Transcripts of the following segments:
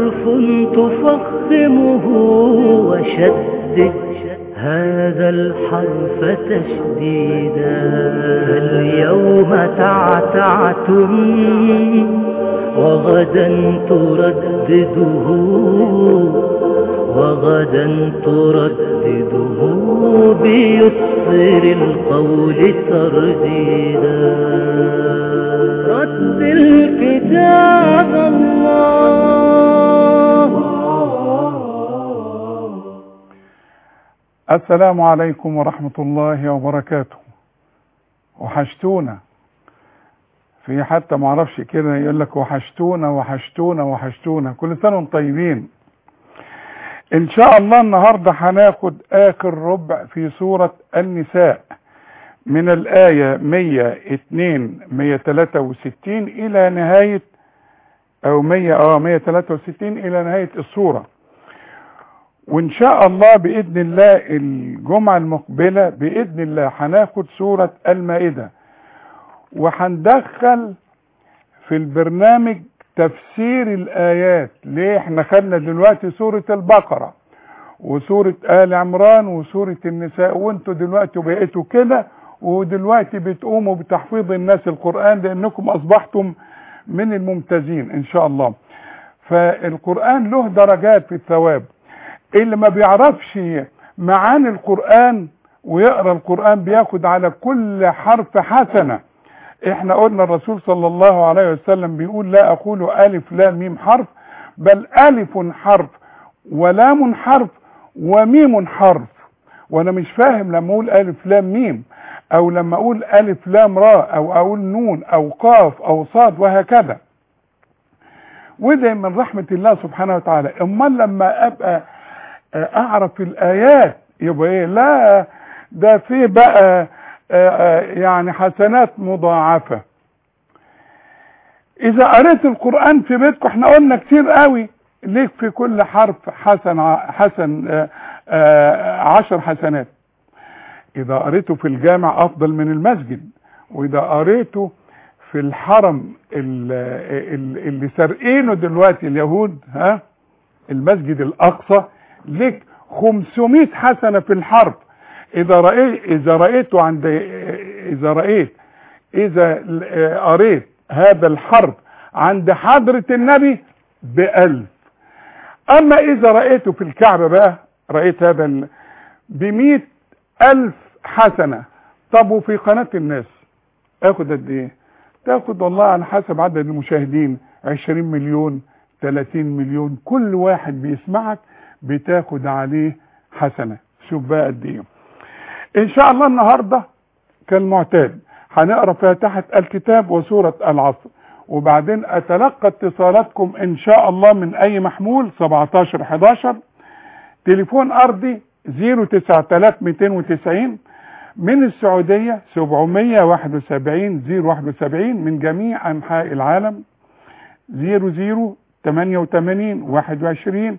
حرف تفخمه وشدد هذا الحرف تشديدا اليوم تعتعتم وغدا تردده وغدا تردده بيسر القول ترديدا رد الكتاب الله السلام عليكم ورحمة الله وبركاته وحشتونا في حتى معرفش كده يقول لك وحشتونا وحشتونا وحشتونا كل سنة وانتم طيبين ان شاء الله النهاردة هناخد اخر ربع في سورة النساء من الآية 102 163 إلى نهاية أو 100 اه 163 إلى نهاية السورة وإن شاء الله بإذن الله الجمعة المقبلة بإذن الله هناخد سورة المائدة وهندخل في البرنامج تفسير الآيات ليه احنا خدنا دلوقتي سورة البقرة وسورة آل عمران وسورة النساء وانتوا دلوقتي بقيتوا كده ودلوقتي بتقوموا بتحفيظ الناس القرآن لأنكم أصبحتم من الممتازين إن شاء الله فالقرآن له درجات في الثواب اللي ما بيعرفش معاني القرآن ويقرأ القرآن بياخد على كل حرف حسنة احنا قلنا الرسول صلى الله عليه وسلم بيقول لا أقول ألف لام ميم حرف بل ألف حرف ولام حرف وميم حرف وانا مش فاهم لما اقول الف لام ميم او لما اقول الف لام راء او اقول نون او قاف او صاد وهكذا وده من رحمة الله سبحانه وتعالى امال لما ابقى اعرف الايات يبقى ايه لا ده في بقى يعني حسنات مضاعفة اذا قريت القرآن في بيتكم احنا قلنا كتير قوي ليك في كل حرف حسن حسن عشر حسنات اذا قريته في الجامع افضل من المسجد واذا قريته في الحرم اللي سارقينه دلوقتي اليهود ها المسجد الاقصى لك 500 حسنه في الحرف اذا رأيت اذا رأيته عند اذا رأيت اذا قريت هذا الحرف عند حضرة النبي بألف اما اذا رأيته في الكعبة بقى رأيت هذا بمئة ألف حسنة طب وفي قناة الناس اخد قد ايه تاخد والله على حسب عدد المشاهدين 20 مليون 30 مليون كل واحد بيسمعك بتاخد عليه حسنة شوف بقى قد ايه ان شاء الله النهاردة كالمعتاد هنقرا فاتحة الكتاب وسورة العصر وبعدين اتلقى اتصالاتكم ان شاء الله من اي محمول 17 11 تليفون ارضي 09290 من السعودية 771 071 من جميع انحاء العالم 00 88 21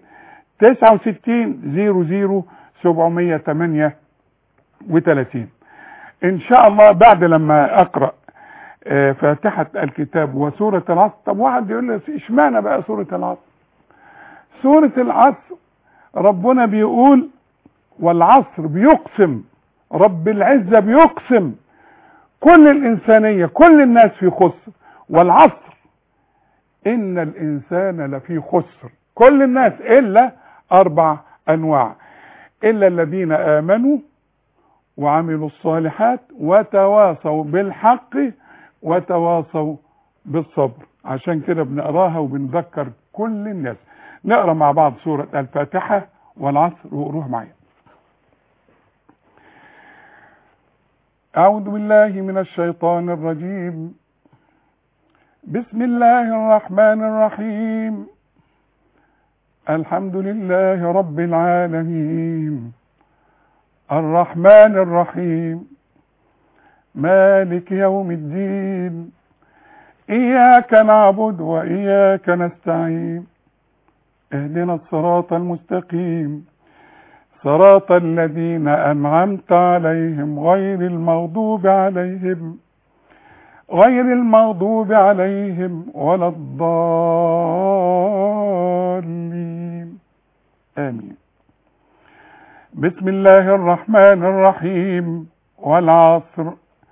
69 00 738 ان شاء الله بعد لما اقرأ فاتحة الكتاب وسورة العصر طب واحد يقول لي اشمعنى بقى سورة العصر سورة العصر ربنا بيقول والعصر بيقسم رب العزة بيقسم كل الإنسانية كل الناس في خسر والعصر إن الإنسان لفي خسر كل الناس إلا أربع أنواع إلا الذين آمنوا وعملوا الصالحات وتواصوا بالحق وتواصوا بالصبر عشان كده بنقراها وبنذكر كل الناس نقرا مع بعض سورة الفاتحة والعصر وقروها معايا أعوذ بالله من الشيطان الرجيم بسم الله الرحمن الرحيم الحمد لله رب العالمين الرحمن الرحيم مالك يوم الدين إياك نعبد وإياك نستعين اهدنا الصراط المستقيم صراط الذين أنعمت عليهم غير المغضوب عليهم غير المغضوب عليهم ولا الضالين آمين بسم الله الرحمن الرحيم والعصر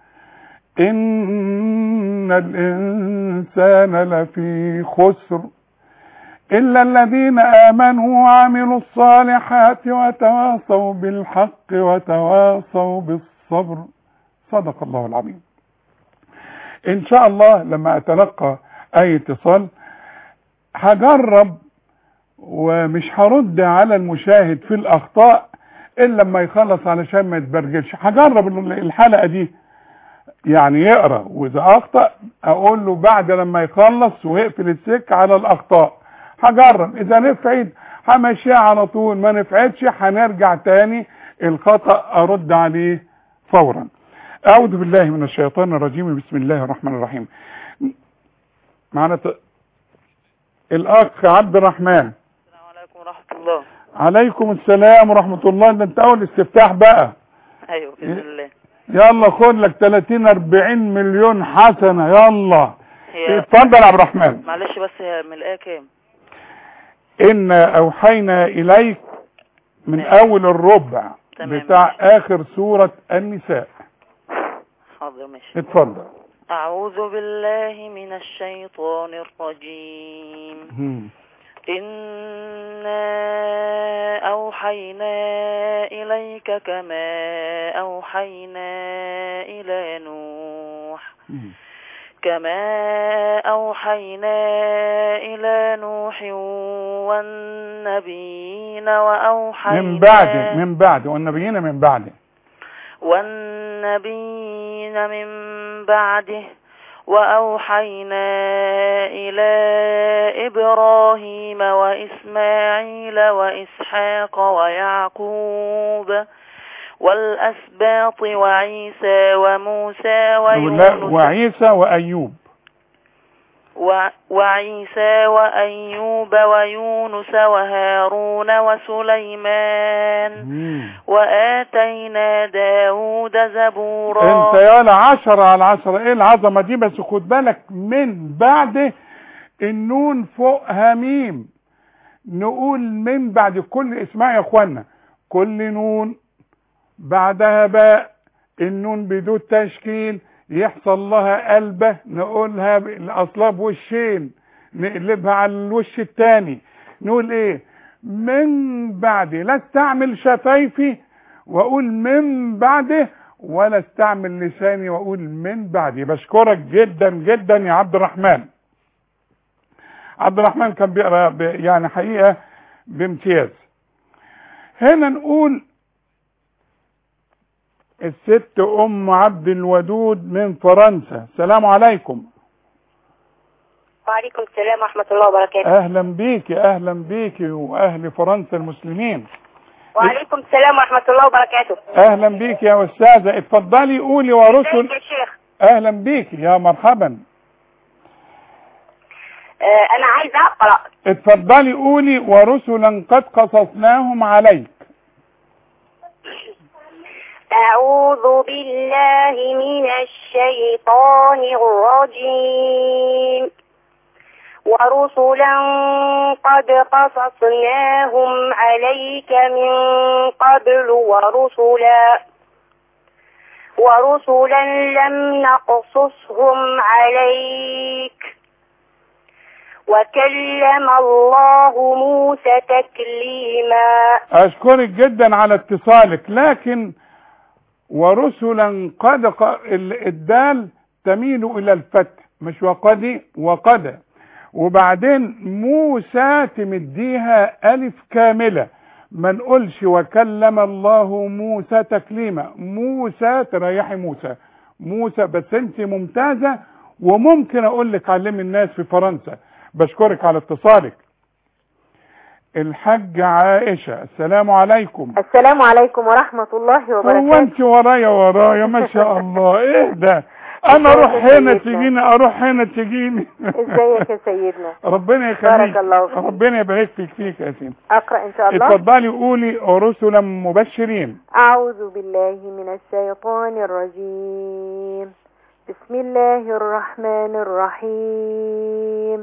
إن الإنسان لفي خسر إلا الذين آمنوا وعملوا الصالحات وتواصوا بالحق وتواصوا بالصبر صدق الله العظيم إن شاء الله لما أتلقى أي اتصال هجرب ومش هرد على المشاهد في الأخطاء إلا لما يخلص علشان ما يتبرجلش هجرب الحلقة دي يعني يقرأ وإذا أخطأ أقول له بعد لما يخلص ويقفل السك على الأخطاء هجرب إذا نفعت همشيها على طول ما نفعتش هنرجع تاني الخطأ أرد عليه فورا أعوذ بالله من الشيطان الرجيم بسم الله الرحمن الرحيم معنا ت... الأخ عبد الرحمن السلام عليكم ورحمة الله عليكم السلام ورحمة الله ده انت اول استفتاح بقى أيوة بإذن الله يلا خد لك 30 40 مليون حسنة يلا هي اتفضل يا عبد الرحمن معلش بس هي من الآية كام؟ إنا أوحينا إليك من ماشي. أول الربع تمام، بتاع ماشي. آخر سورة النساء حاضر ماشي اتفضل أعوذ بالله من الشيطان الرجيم هم. إنا أوحينا إليك كما أوحينا إلى نوح هم. كما أوحينا إلى نوح والنبيين وأوحينا من بعد من بعد والنبيين من بعد والنبيين من بعده وأوحينا إلى إبراهيم وإسماعيل وإسحاق ويعقوب والأسباط وعيسى وموسى لا ويونس وعيسى وأيوب و- وعيسى وأيوب ويونس وهارون وسليمان هم. وآتينا داود زبورا انت يالا عشرة على عشرة ايه العظمة دي بس خد بالك من بعد النون فوقها ميم نقول من بعد كل اسمع يا اخوانا كل نون بعدها باء النون بدون تشكيل يحصل لها قلبة نقولها الاصلها بوشين نقلبها على الوش التاني نقول ايه من بعد لا استعمل شفايفي واقول من بعده ولا استعمل لساني واقول من بعدي بشكرك جدا جدا يا عبد الرحمن عبد الرحمن كان بيقرا ب- يعني حقيقه بامتياز هنا نقول الست ام عبد الودود من فرنسا السلام عليكم وعليكم السلام ورحمة الله وبركاته اهلا بيك اهلا بيك واهل فرنسا المسلمين وعليكم السلام ورحمة الله وبركاته اهلا بيك يا استاذه اتفضلي قولي ورسل ازيك يا شيخ اهلا بيك يا مرحبا آه أنا عايزة أقرأ اتفضلي قولي ورسلا قد قصصناهم عليك أعوذ بالله من الشيطان الرجيم ورسلا قد قصصناهم عليك من قبل ورسلا ورسلا لم نقصصهم عليك وكلم الله موسى تكليما اشكرك جدا على اتصالك لكن ورسلا قد ق... ال- الدال تميل الى الفتح مش وقد وقد وبعدين موسى تمديها الف كامله ما نقولش وكلم الله موسى تكليما موسى تريحي موسى موسى بس انت ممتازه وممكن اقول لك علمي الناس في فرنسا بشكرك على اتصالك الحاج عائشه السلام عليكم السلام عليكم ورحمة الله هو وبركاته انت ورايا ورايا ما شاء الله ايه ده انا اروح ازيك يا هنا سيدنا؟ تجيني اروح هنا تجيني ازيك يا سيدنا ربنا يخليك بارك الله فيك. ربنا يبارك فيك فيك يا سيدي اقرأ ان شاء الله اتفضلي قولي رسلا مبشرين اعوذ بالله من الشيطان الرجيم بسم الله الرحمن الرحيم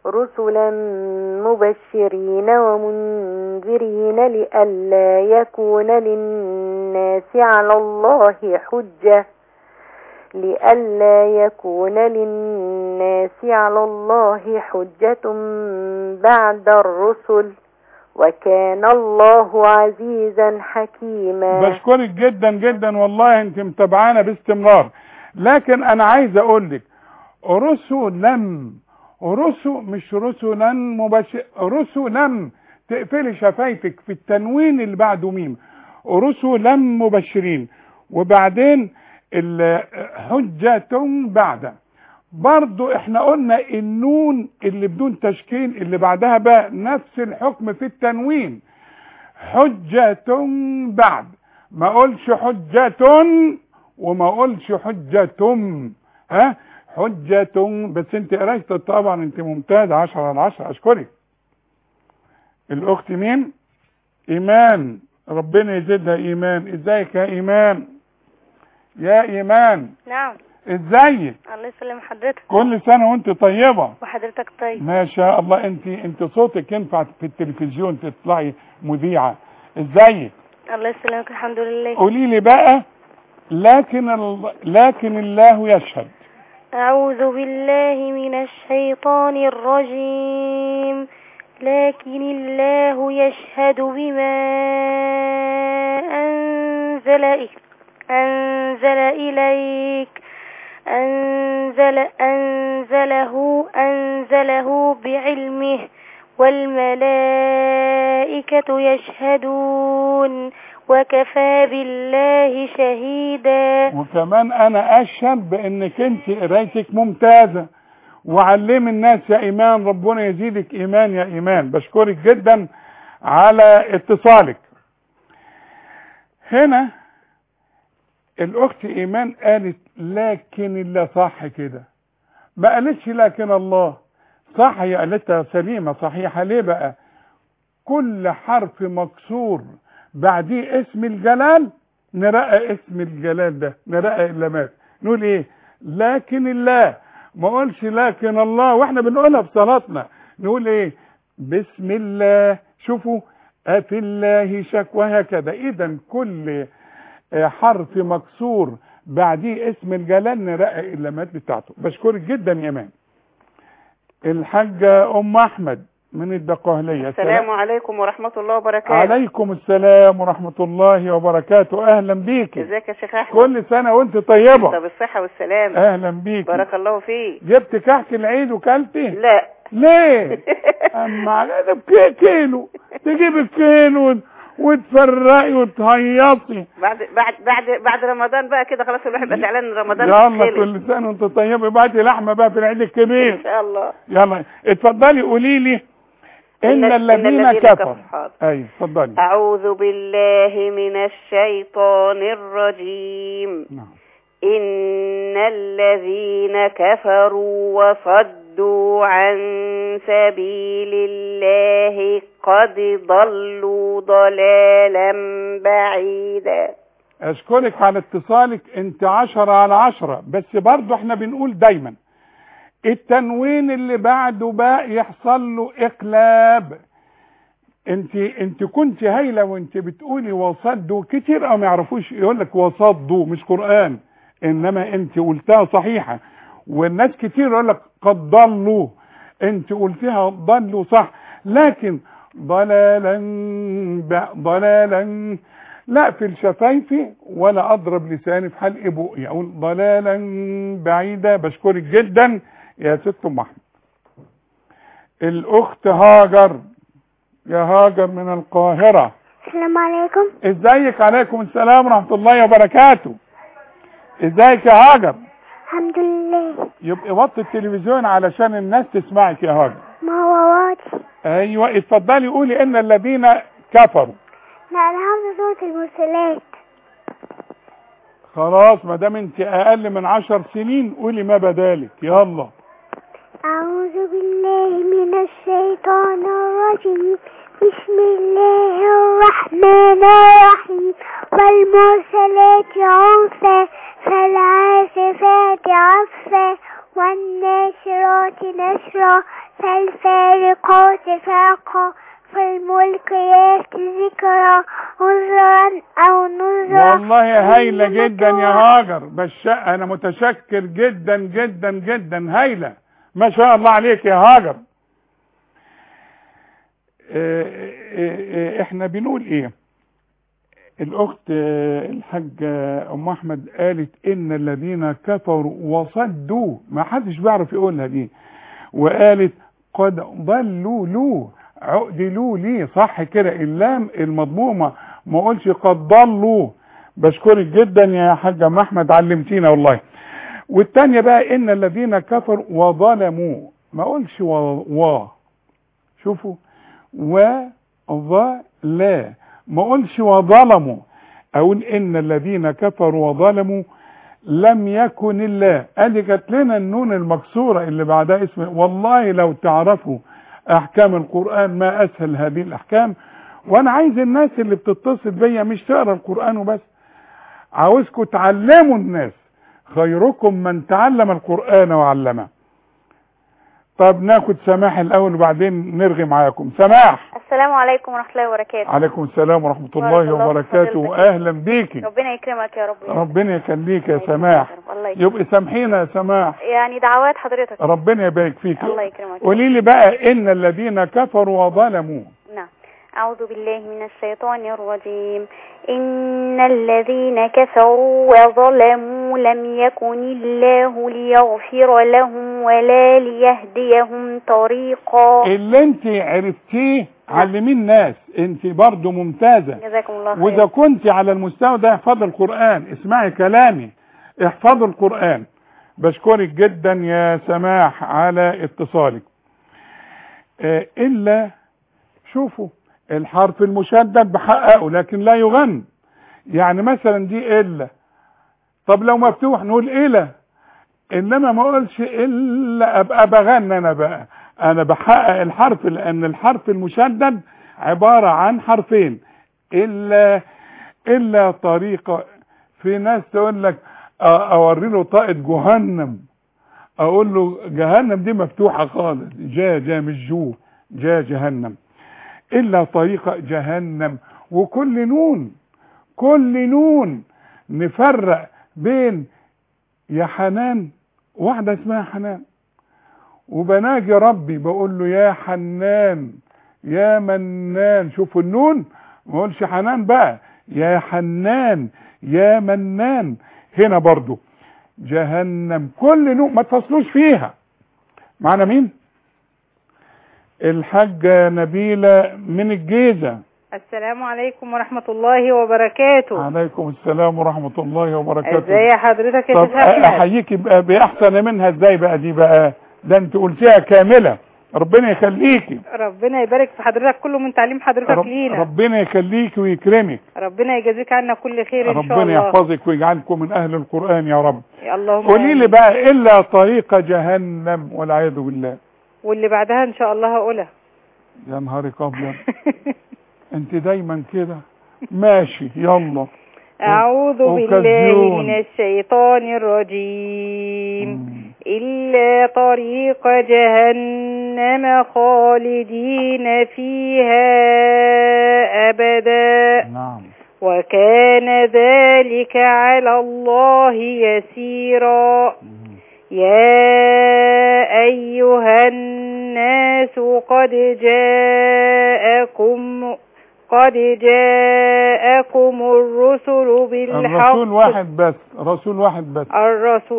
رسلا مبشرين ومنذرين لئلا يكون للناس على الله حجة لئلا يكون للناس على الله حجة بعد الرسل وكان الله عزيزا حكيما بشكرك جدا جدا والله انت متابعانا باستمرار لكن انا عايز اقول لك رسلا رسل مش رسلا مباشر رسلا تقفلي شفايفك في التنوين اللي بعده ميم رسلا مبشرين وبعدين ال- حجة بعد برضو احنا قلنا النون اللي بدون تشكيل اللي بعدها بقى نفس الحكم في التنوين حجة بعد ما اقولش حجة وما اقولش حجة ها حجة بس انت قرايتك طبعا انت ممتاز عشرة على عشرة اشكرك الاخت مين ايمان ربنا يزيدها ايمان ازيك يا ايمان يا ايمان نعم ازيك الله يسلم حضرتك كل سنة وانت طيبة وحضرتك طيب ما شاء الله انت انت صوتك ينفع في التلفزيون تطلعي مذيعة ازيك الله يسلمك الحمد لله قولي لي بقى لكن ال... لكن الله يشهد أعوذ بالله من الشيطان الرجيم لكن الله يشهد بما أنزل إليك أنزل إليك أنزل أنزله أنزله بعلمه والملائكة يشهدون وكفى بالله شهيدا وكمان انا اشهد بانك انت قرايتك ممتازة وعلم الناس يا ايمان ربنا يزيدك ايمان يا ايمان بشكرك جدا على اتصالك هنا الاخت ايمان قالت لكن الله صح كده ما قالتش لكن الله صح هي قالتها سليمة صحيحة ليه بقى كل حرف مكسور بعديه اسم الجلال نرقى اسم الجلال ده نرقى اللمات نقول ايه لكن الله ما اقولش لكن الله واحنا بنقولها في صلاتنا نقول ايه بسم الله شوفوا افي الله شك وهكذا اذا كل آه، حرف مكسور بعديه اسم الجلال نرقق اللمات بتاعته بشكرك جدا يا مان الحاجة ام احمد من الدقهلية السلام عليكم ورحمة الله وبركاته عليكم السلام ورحمة الله وبركاته اهلا بيك ازيك يا شيخ احمد كل سنة وانت طيبة طب الصحة والسلام اهلا بيك بارك الله فيك جبت كحك العيد وكلتي لا ليه اما على بكي- كيلو تجيب الكيلو وتفرقي وتهيصي بعد بعد بعد بعد رمضان بقى كده خلاص الواحد بقى زعلان ان رمضان يلا خلص. كل سنة وانت طيبة ابعتي لحمة بقى في العيد ان الكبير شاء الله يلا اتفضلي قولي لي ان إن- الذين الذين كفروا كفروا. ايوه اتفضلي أعوذ بالله من الشيطان الرجيم نعم إن الذين كفروا وصدوا عن سبيل الله قد ضلوا ضلالا بعيدا اشكرك على اتصالك انت عشرة على عشرة بس برضو احنا بنقول دايما التنوين اللي بعده بقى يحصل له اقلاب انت انت كنت هايله وانت بتقولي وصدوا كتير او ما يعرفوش يقول لك وصدوا مش قران انما انت قلتها صحيحه والناس كتير يقول لك قد ضلوا انت قلتها ضلوا صح لكن ضلالا ب- ضلالا لا في الشفايف ولا اضرب لساني في حلق بقي اقول ضلالا بعيدا بشكرك جدا يا ست ام احمد الاخت هاجر يا هاجر من القاهره السلام عليكم ازيك عليكم السلام ورحمه الله وبركاته ازيك يا هاجر الحمد لله يبقى وطي التلفزيون علشان الناس تسمعك يا هاجر ما هو واضح ايوه اتفضلي قولي ان الذين كفروا لا انا حافظه سوره المرسلات خلاص ما دام انت اقل من عشر سنين قولي ما بدالك يلا أعوذ بالله من الشيطان الرجيم بسم الله الرحمن الرحيم والمرسلات عرفا فالعاصفات عصفا والناشرات نشرا فالفارقات فرقا فالملقيات ذكرا عذرا أو نذرا والله هايلة جدا يا هاجر بس انا متشكر جدا جدا جدا هايلة ما شاء الله عليك يا هاجر اه، اه، اه، احنا بنقول ايه الاخت اه، الحاجة ام احمد قالت ان الذين كفروا وصدوا ما حدش بيعرف يقولها دي وقالت قد ضلوا له عقدلوا لي صح كده اللام المضمومة ما اقولش قد ضلوا بشكرك جدا يا حاجة ام احمد علمتينا والله والتانية بقى ان الذين كفروا وظلموا ما اقولش و, و. شوفوا وظلا ما اقولش وظلموا اقول ان الذين كفروا وظلموا لم يكن الله ادي جات لنا النون المكسوره اللي بعدها اسم والله لو تعرفوا احكام القران ما اسهل هذه الاحكام وانا عايز الناس اللي بتتصل بيا مش تقرا القران وبس عاوزكم تعلموا الناس خيركم من تعلم القران وعلمه طب ناخد سماح الاول وبعدين نرغي معاكم سماح السلام عليكم ورحمة الله وبركاته عليكم السلام ورحمه بارك الله الله في وبركاته فضيلتك. واهلا بيكي ربنا يكرمك يا رب ربنا يخليك يا الله سماح يكرمك. الله يكرمك. يبقى سامحينا يا سماح يعني دعوات حضرتك ربنا يبارك فيك الله يكرمك قولي لي بقى ان الذين كفروا وظلموا نعم أعوذ بالله من الشيطان الرجيم إن الذين كفروا وظلموا لم يكن الله ليغفر لهم ولا ليهديهم طريقا اللي انت عرفتيه علميه الناس انت برضو ممتازة جزاكم الله واذا خير كنت على المستوى ده احفظ القرآن اسمعي كلامي احفظ القرآن بشكرك جدا يا سماح على اتصالك اه الا شوفوا الحرف المشدد بحققه لكن لا يغن يعني مثلا دي الا طب لو مفتوح نقول الى انما ما اقولش الا ابقى بغنى انا بقى انا بحقق الحرف لان الحرف المشدد عبارة عن حرفين الا الا طريقة في ناس تقول لك أ- اوري له طاقة جهنم اقول له جهنم دي مفتوحة خالص جا جا مش جو جا جهنم الا طريقة جهنم وكل نون كل نون نفرق بين يا حنان واحدة اسمها حنان وبناجي ربي بقول له يا حنان يا منان شوفوا النون ما اقولش حنان بقى يا حنان يا منان هنا برضو جهنم كل نون ما تفصلوش فيها معنا مين الحاجة نبيلة من الجيزة السلام عليكم ورحمة الله وبركاته عليكم السلام ورحمة الله وبركاته ازاي حضرتك يا طب شيخ احمد احييك بقى باحسن منها ازاي بقى دي بقى ده انت قلتيها كاملة ربنا يخليكي ربنا يبارك في حضرتك كله من تعليم حضرتك رب لينا ربنا يخليك ويكرمك ربنا يجازيك عنا كل خير ان شاء ربنا الله يحفظك ويجعلكم من اهل القرآن يا رب اللهم قولي لي آمين. بقى الا طريق جهنم والعياذ بالله واللي بعدها ان شاء الله هقولها يا نهارك ابيض انت دايما كده ماشي يلا أعوذ بالله أوكازيون. من الشيطان الرجيم إلا طريق جهنم خالدين فيها أبدا نعم وكان ذلك على الله يسيرا يا أيها الناس قد جاءكم قد جاءكم الرسل بالحق الرسول واحد بس رسول واحد بس الرسول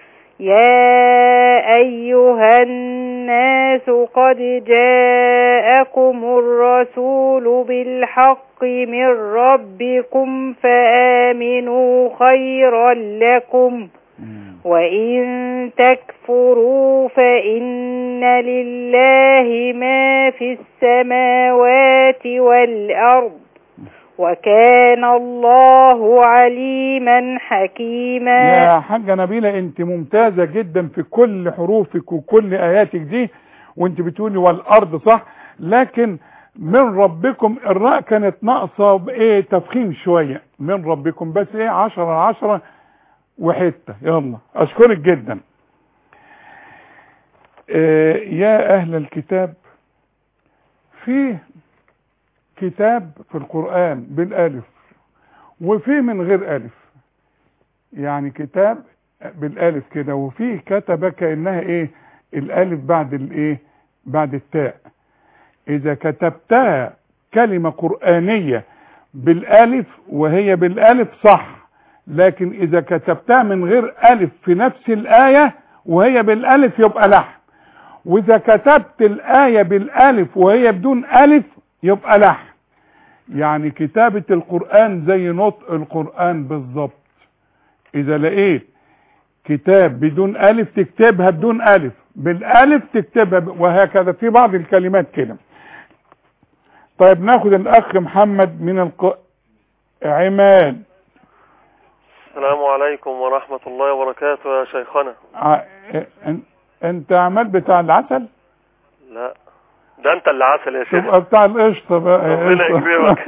يا أيها الناس قد جاءكم الرسول بالحق من ربكم فآمنوا خيرا لكم وإن تكفروا فإن لله ما في السماوات والأرض وكان الله عليما حكيما يا حاجة نبيلة انت ممتازة جدا في كل حروفك وكل اياتك دي وانت بتقولي والارض صح لكن من ربكم الراء كانت ناقصة بايه تفخيم شوية من ربكم بس ايه عشرة عشرة وحتة يلا اشكرك جدا آه، يا أهل الكتاب فيه كتاب في القرآن بالألف وفيه من غير ألف يعني كتاب بالألف كده وفيه كتب كأنها إيه الألف بعد الإيه بعد التاء إذا كتبتها كلمة قرآنية بالألف وهي بالألف صح لكن إذا كتبتها من غير ألف في نفس الآية وهي بالألف يبقى لحن وإذا كتبت الآية بالألف وهي بدون ألف يبقى لحن يعني كتابة القرآن زي نطق القرآن بالظبط إذا لقيت كتاب بدون ألف تكتبها بدون ألف بالألف تكتبها ب... وهكذا في بعض الكلمات كده طيب ناخد الأخ محمد من الق... عماد السلام عليكم ورحمة الله وبركاته يا شيخنا ع... ان- انت عماد بتاع العسل لا ده انت اللي عسل يا شيخ تبقى بتاع القشطة بقى يا ربنا قشطة. يكرمك.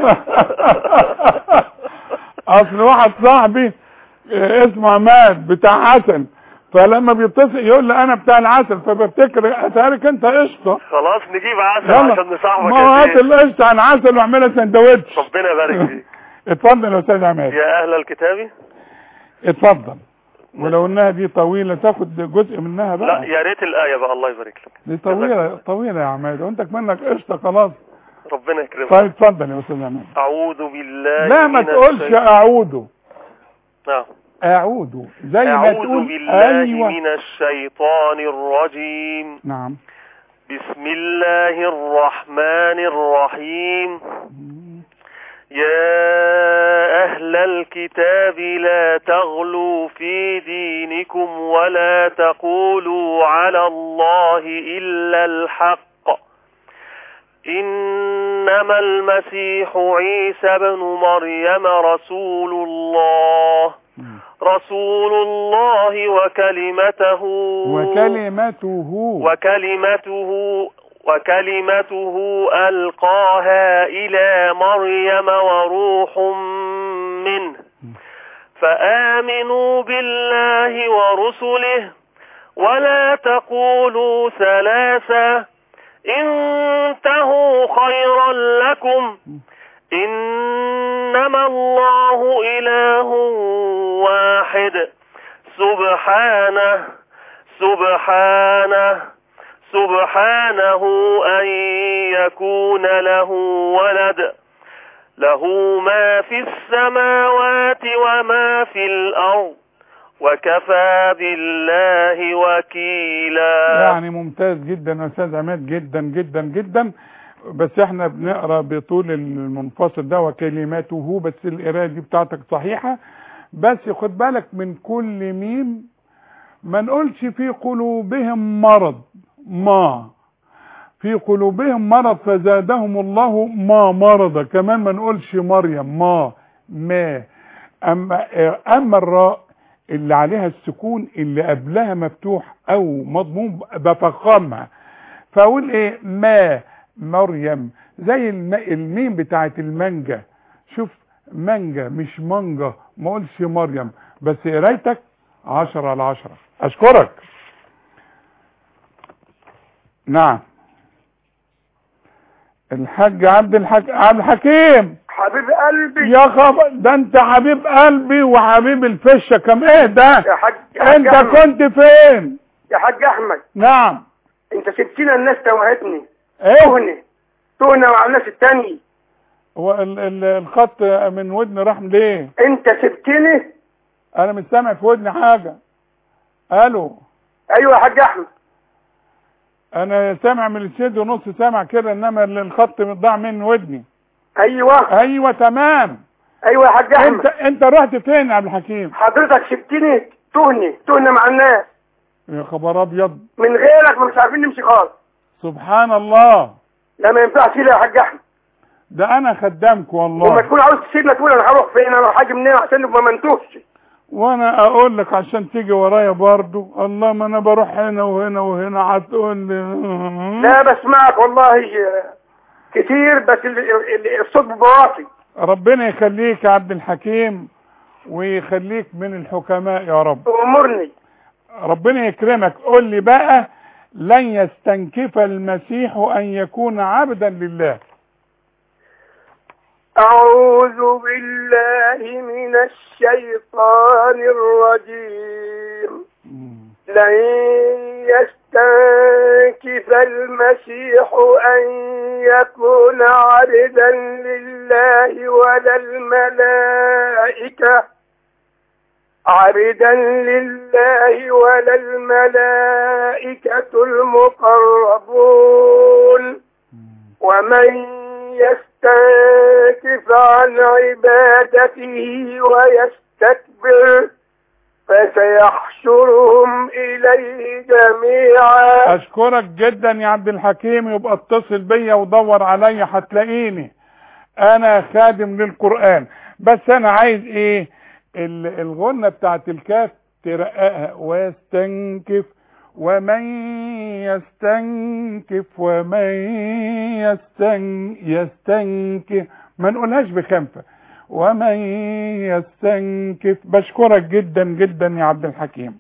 اصل واحد صاحبي آه، اسمه عماد بتاع عسل فلما بيتصل يقول لي انا بتاع العسل فبفتكر اتارك انت قشطة خلاص نجيب عسل يلا عشان نصاحبك ما هو يا هات شيخ القشطة عن عسل واعملها سندوتش ربنا يبارك فيك اتفضل يا استاذ عماد يا اهل الكتاب اتفضل ولو انها دي طويلة تاخد جزء منها لا بقى يا ريت الآية بقى الله يبارك لك دي طويلة طويلة يا عماد وانت منك قشطة خلاص ربنا يكرمك طيب اتفضل يا استاذ عماد أعوذ بالله لا ما من تقولش الشيطان- اعوذ نعم اعوذ زي ما أعوذ تقول بالله ايوه من الشيطان الرجيم نعم بسم الله الرحمن الرحيم يا أهل الكتاب لا تغلوا في دينكم ولا تقولوا على الله إلا الحق إنما المسيح عيسى بن مريم رسول الله رسول الله وكلمته وكلمته وكلمته وكلمته ألقاها إلى مريم وروح منه فآمنوا بالله ورسله ولا تقولوا ثلاثة انتهوا خيرا لكم إنما الله إله واحد سبحانه سبحانه سبحانه أن يكون له ولد له ما في السماوات وما في الأرض وكفى بالله وكيلا يعني ممتاز جدا يا استاذ عماد جدا جدا جدا بس احنا بنقرا بطول المنفصل ده وكلماته بس القرايه دي بتاعتك صحيحه بس خد بالك من كل ميم ما نقولش في قلوبهم مرض ما في قلوبهم مرض فزادهم الله ما مرض كمان ما نقولش مريم ما ما اما اما الراء اللي عليها السكون اللي قبلها مفتوح او مضموم بفخمها فاقول ايه ما مريم زي الم... الميم بتاعت المانجا شوف مانجا مش مانجا ما اقولش مريم بس قرايتك عشرة على عشرة اشكرك نعم الحاج عبد الحك... عبد الحكيم حبيب قلبي يا خبر ده انت حبيب قلبي وحبيب الفشه كم ايه ده يا حاج يا حاج انت أحمد. كنت فين يا حاج احمد نعم انت سبتنا الناس توهتني ايه تهني تهنى مع الناس التانية هو ال... ال... الخط من ودني راح ليه انت سبتني انا مش سامع في ودني حاجه الو ايوه يا حاج احمد انا سامع من السيد ونص سامع كده انما ال- الخط ضاع من ودني ايوه ايوه تمام ايوه يا حاج انت احمد انت رحت فين يا عبد الحكيم حضرتك سبتني تهني تهنى مع الناس يا خبر ابيض من غيرك مش عارفين نمشي خالص سبحان الله لا ما ينفعش كده يا حاج احمد ده انا خدامك وما والله تكون عاوز تسيبنا تقول انا هروح فين انا حاجه منين عشان نبقى ما نتوهش وانا اقول لك عشان تيجي ورايا برضو الله ما انا بروح هنا وهنا وهنا هتقول لي لا بسمعك والله آه، كتير بس ال- ال- الصوت بواطي ربنا يخليك يا عبد الحكيم ويخليك من الحكماء يا رب امرني ربنا يكرمك قول لي بقى لن يستنكف المسيح ان يكون عبدا لله أعوذ بالله من الشيطان الرجيم لن يستنكف المسيح أن يكون عبدا لله ولا الملائكة عبدا لله ولا الملائكة المقربون ومن يستنكف عن عبادته ويستكبر فسيحشرهم إليه جميعا اشكرك جدا يا عبد الحكيم يبقى اتصل بيا ودور عليا هتلاقيني انا خادم للقرآن بس انا عايز ايه ال- الغنة بتاعت الكاف ترققها ويستنكف ومن يستنكف ومن يستن يستنكف ما نقولهاش بخنفة ومن يستنكف بشكرك جدا جدا يا عبد الحكيم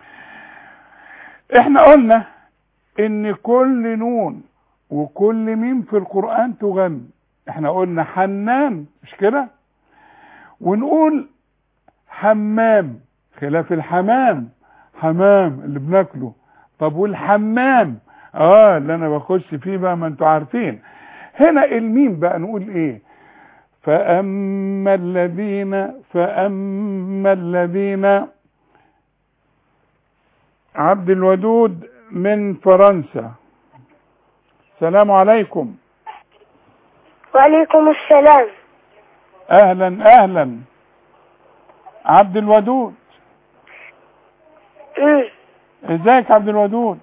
احنا قلنا ان كل نون وكل ميم في القرآن تغني احنا قلنا حنان مش كده ونقول حمام خلاف الحمام حمام اللي بناكله طب والحمام اه اللي انا بخش فيه بقى ما انتوا عارفين هنا الميم بقى نقول ايه فاما الذين فاما الذين عبد الودود من فرنسا السلام عليكم وعليكم السلام اهلا اهلا عبد الودود مم. ازيك يا عبد الودود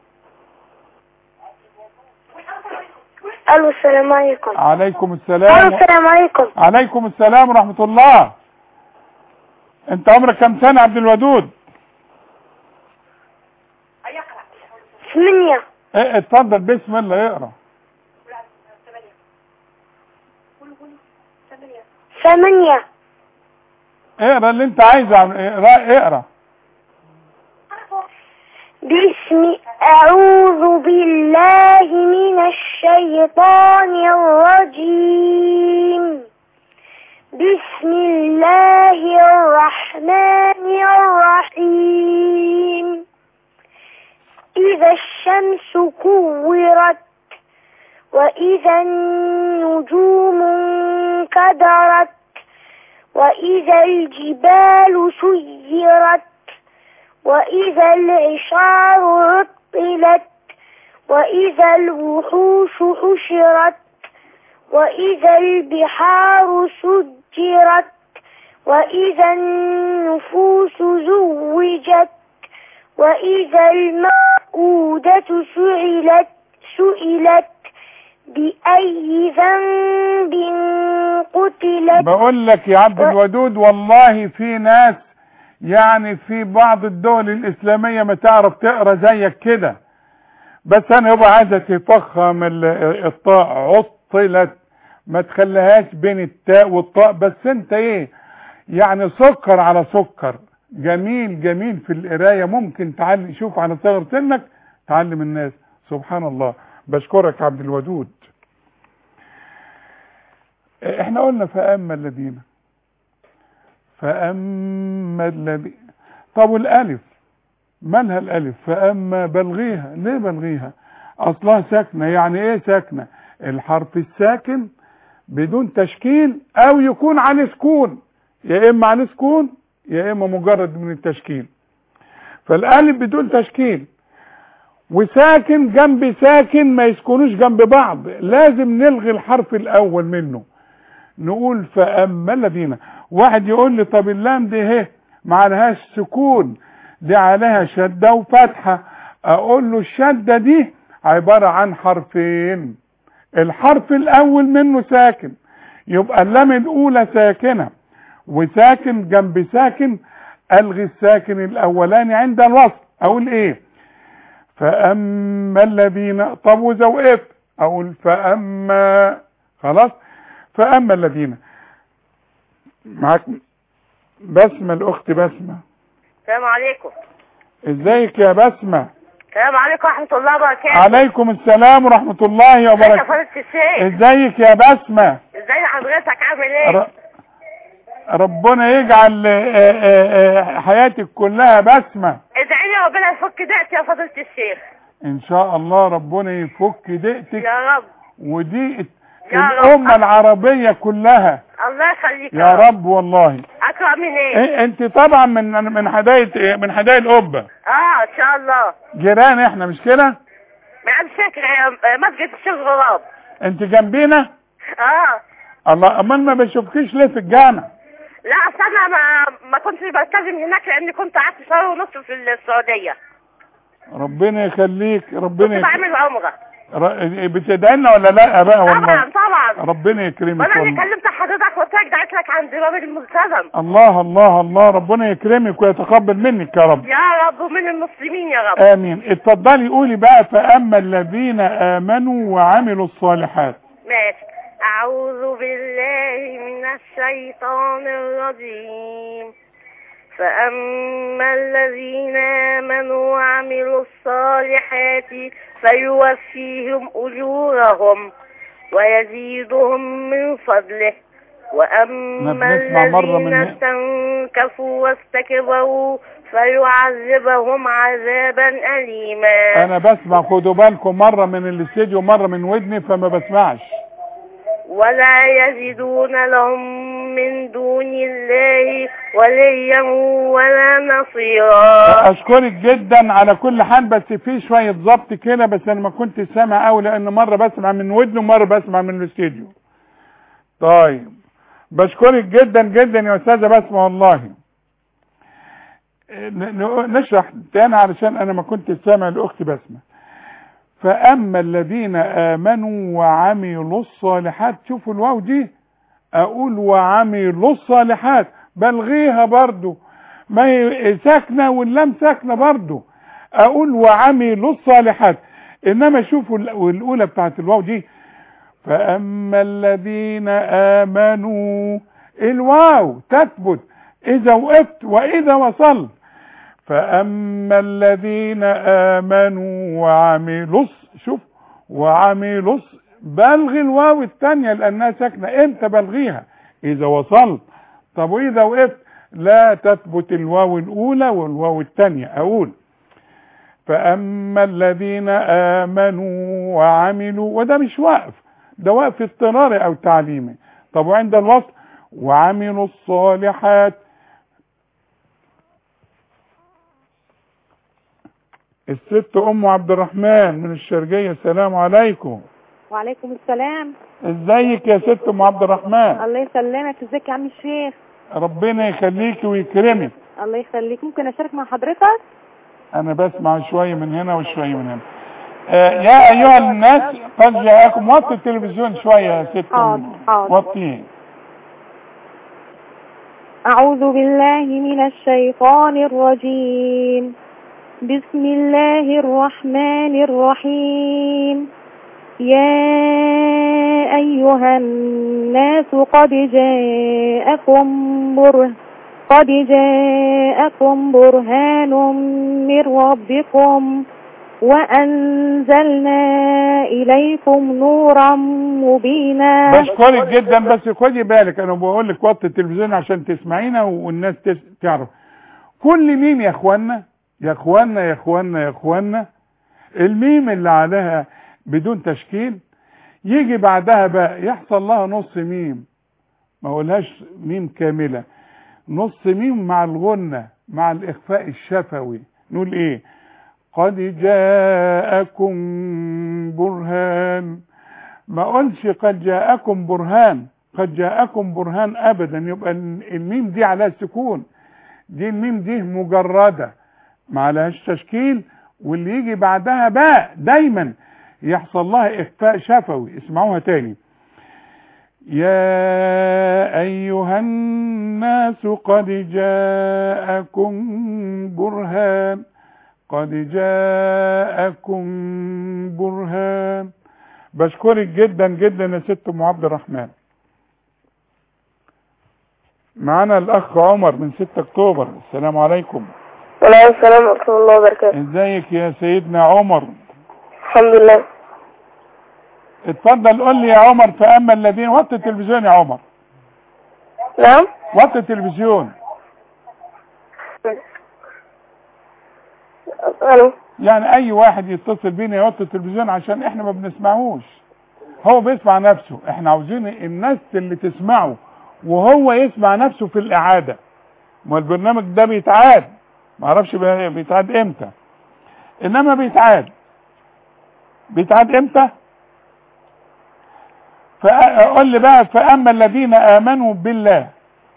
الو السلام عليكم عليكم الو السلام السلام عليكم عليكم السلام ورحمة الله انت عمرك كم سنة يا عبد الودود ثمانية ايه اتفضل بسم الله اقرا ثمانية اقرا اللي انت عايزه عم- اقرا اقرا باسم أعوذ بالله من الشيطان الرجيم بسم الله الرحمن الرحيم إذا الشمس كورت وإذا النجوم انكدرت وإذا الجبال سيرت وإذا العشار عطلت وإذا الوحوش حشرت وإذا البحار سجرت وإذا النفوس زوجت وإذا الموءودة سئلت سئلت بأي ذنب قتلت بقول لك يا عبد الودود والله في ناس يعني في بعض الدول الاسلامية ما تعرف تقرا زيك كده بس انا يبقى عايزة تفخم ال- الطاء عطلت ما تخليهاش بين التاء والطاء بس انت ايه يعني سكر على سكر جميل جميل في القراية ممكن تعلم شوف على صغر سنك تعلم الناس سبحان الله بشكرك يا عبد الودود احنا قلنا فأما الذين فأما الذين طب والألف مالها الألف فأما بلغيها ليه بلغيها أصلها ساكنة يعني إيه ساكنة الحرف الساكن بدون تشكيل أو يكون عليه سكون يا إما عليه سكون يا إما مجرد من التشكيل فالألف بدون تشكيل وساكن جنب ساكن ما يسكنوش جنب بعض لازم نلغي الحرف الأول منه نقول فأما الذين واحد يقول لي طب اللام دي اهي ما عليهاش سكون دي عليها شدة وفتحة اقول له الشدة دي عبارة عن حرفين الحرف الاول منه ساكن يبقى اللام الاولى ساكنة وساكن جنب ساكن الغي الساكن الاولاني عند الوصل اقول ايه فاما الذين طب واذا وقفت اقول فاما خلاص فاما الذين معاك بسمة الاخت بسمة السلام عليكم ازيك يا بسمة السلام عليكم ورحمة الله وبركاته عليكم السلام ورحمة الله ازيك يا وبركاته فضيلة الشيخ ازيك يا بسمة ازاي حضرتك عامل ايه ر- ربنا يجعل آه، آه، آه، حياتك كلها بسمة ادعي لي ربنا يفك دقتي يا فضيلة الشيخ ان شاء الله ربنا يفك ضيقتك يا رب ودي يا رب. الأمة العربية كلها الله يخليك يا رب والله اقرا من ايه إيه، انت طبعا من من حداية من حداية القبة اه ان شاء الله جيران احنا مش كده من عند شكر مسجد الشيخ غراب انت جنبينا اه الله امال ما بشوفكيش ليه في الجامع لا اصل انا ما ما كنتش بلتزم هناك لاني كنت قعدت شهر ونص في السعوديه ربنا يخليك ربنا كنت يك... بعمل عمره ر... بتدعي لنا ولا لا بقى والله طبعا طبعا ربنا يكرمك وانا اللي والله كلمت حضرتك قلت لك دعيت لك عند باب الملتزم الله الله الله ربنا يكرمك ويتقبل منك يا رب يا رب ومن المسلمين يا رب امين اتفضلي قولي بقى فاما الذين امنوا وعملوا الصالحات ماشي أعوذ بالله من الشيطان الرجيم فأما الذين آمنوا وعملوا الصالحات فيوفيهم أجورهم ويزيدهم من فضله وأما بنسمع مرة الذين من- استنكفوا واستكبروا فيعذبهم عذابا أليما انا بسمع خدوا بالكم مره من الاستديو مره من ودني فما بسمعش ولا يجدون لهم من دون الله وليا ولا نصيرا اشكرك جدا على كل حال بس في شويه ضبط كده بس انا ما كنت سامع قوي لان مره بسمع من ودني ومره بسمع من الاستديو طيب بشكرك جدا جدا يا استاذه بسمه والله ن- ن- نشرح تاني علشان انا ما كنت سامع لاختي بسمه فاما الذين امنوا وعملوا الصالحات شوفوا الواو دي اقول وعملوا الصالحات بلغيها برضو ما هي ساكنه واللام ساكنه برضو اقول وعملوا الصالحات انما شوفوا ال- الاولى بتاعت الواو دي فاما الذين امنوا الواو تثبت اذا وقفت واذا وصلت فاما الذين امنوا وعملوا الص- شوف وعملوا الص- بلغي الواو الثانيه لانها ساكنه امتى بلغيها اذا وصلت طب واذا وقفت لا تثبت الواو الاولى والواو الثانيه اقول فاما الذين امنوا وعملوا وده مش وقف ده وقف اضطراري او تعليمي طب وعند الوصل وعملوا الصالحات الست ام عبد الرحمن من الشرقيه السلام عليكم وعليكم السلام ازيك يا ست ام عبد الرحمن الله يسلمك ازيك يا عم الشيخ ربنا يخليكي ويكرمك الله يخليك ممكن اشارك مع حضرتك انا بسمع شويه من هنا وشويه من هنا آه يا ايها الناس قد جاءكم وطي التلفزيون شويه يا ست حاضر، حاضر. وطيه أعوذ بالله من الشيطان الرجيم بسم الله الرحمن الرحيم يا أيها الناس قد جاءكم بره قد جاءكم برهان من ربكم وأنزلنا إليكم نورا مبينا بشكرك جدا بس خدي بالك انا بقول لك وطي التلفزيون عشان تسمعينا والناس تس- تعرف كل ميم يا اخوانا يا اخوانا يا اخوانا يا اخوانا الميم اللي عليها بدون تشكيل يجي بعدها بقى يحصل لها نص ميم ما اقولهاش ميم كامله نص ميم مع الغنه مع الاخفاء الشفوي نقول ايه قد جاءكم برهان ما اقولش قد جاءكم برهان قد جاءكم برهان ابدا يبقى الميم دي عليها سكون دي الميم دي مجرده ما عليهاش تشكيل واللي يجي بعدها باء دايما يحصل لها اخفاء شفوي اسمعوها تاني يا ايها الناس قد جاءكم برهان قد جاءكم برهان بشكرك جدا جدا يا ست ام عبد الرحمن معانا الاخ عمر من 6 اكتوبر السلام عليكم وعليكم السلام ورحمة الله وبركاته ازيك يا سيدنا عمر الحمد لله اتفضل قول لي يا عمر فاما الذين وطي التلفزيون يا عمر نعم وطي التلفزيون الو يعني اي واحد يتصل بينا يوطي التلفزيون عشان احنا ما بنسمعوش هو بيسمع نفسه احنا عاوزين الناس اللي تسمعه وهو يسمع نفسه في الاعادة ما البرنامج ده بيتعاد ما اعرفش بي- بيتعاد امتى انما بيتعاد بيتعاد امتى فقول لي بقى فاما الذين امنوا بالله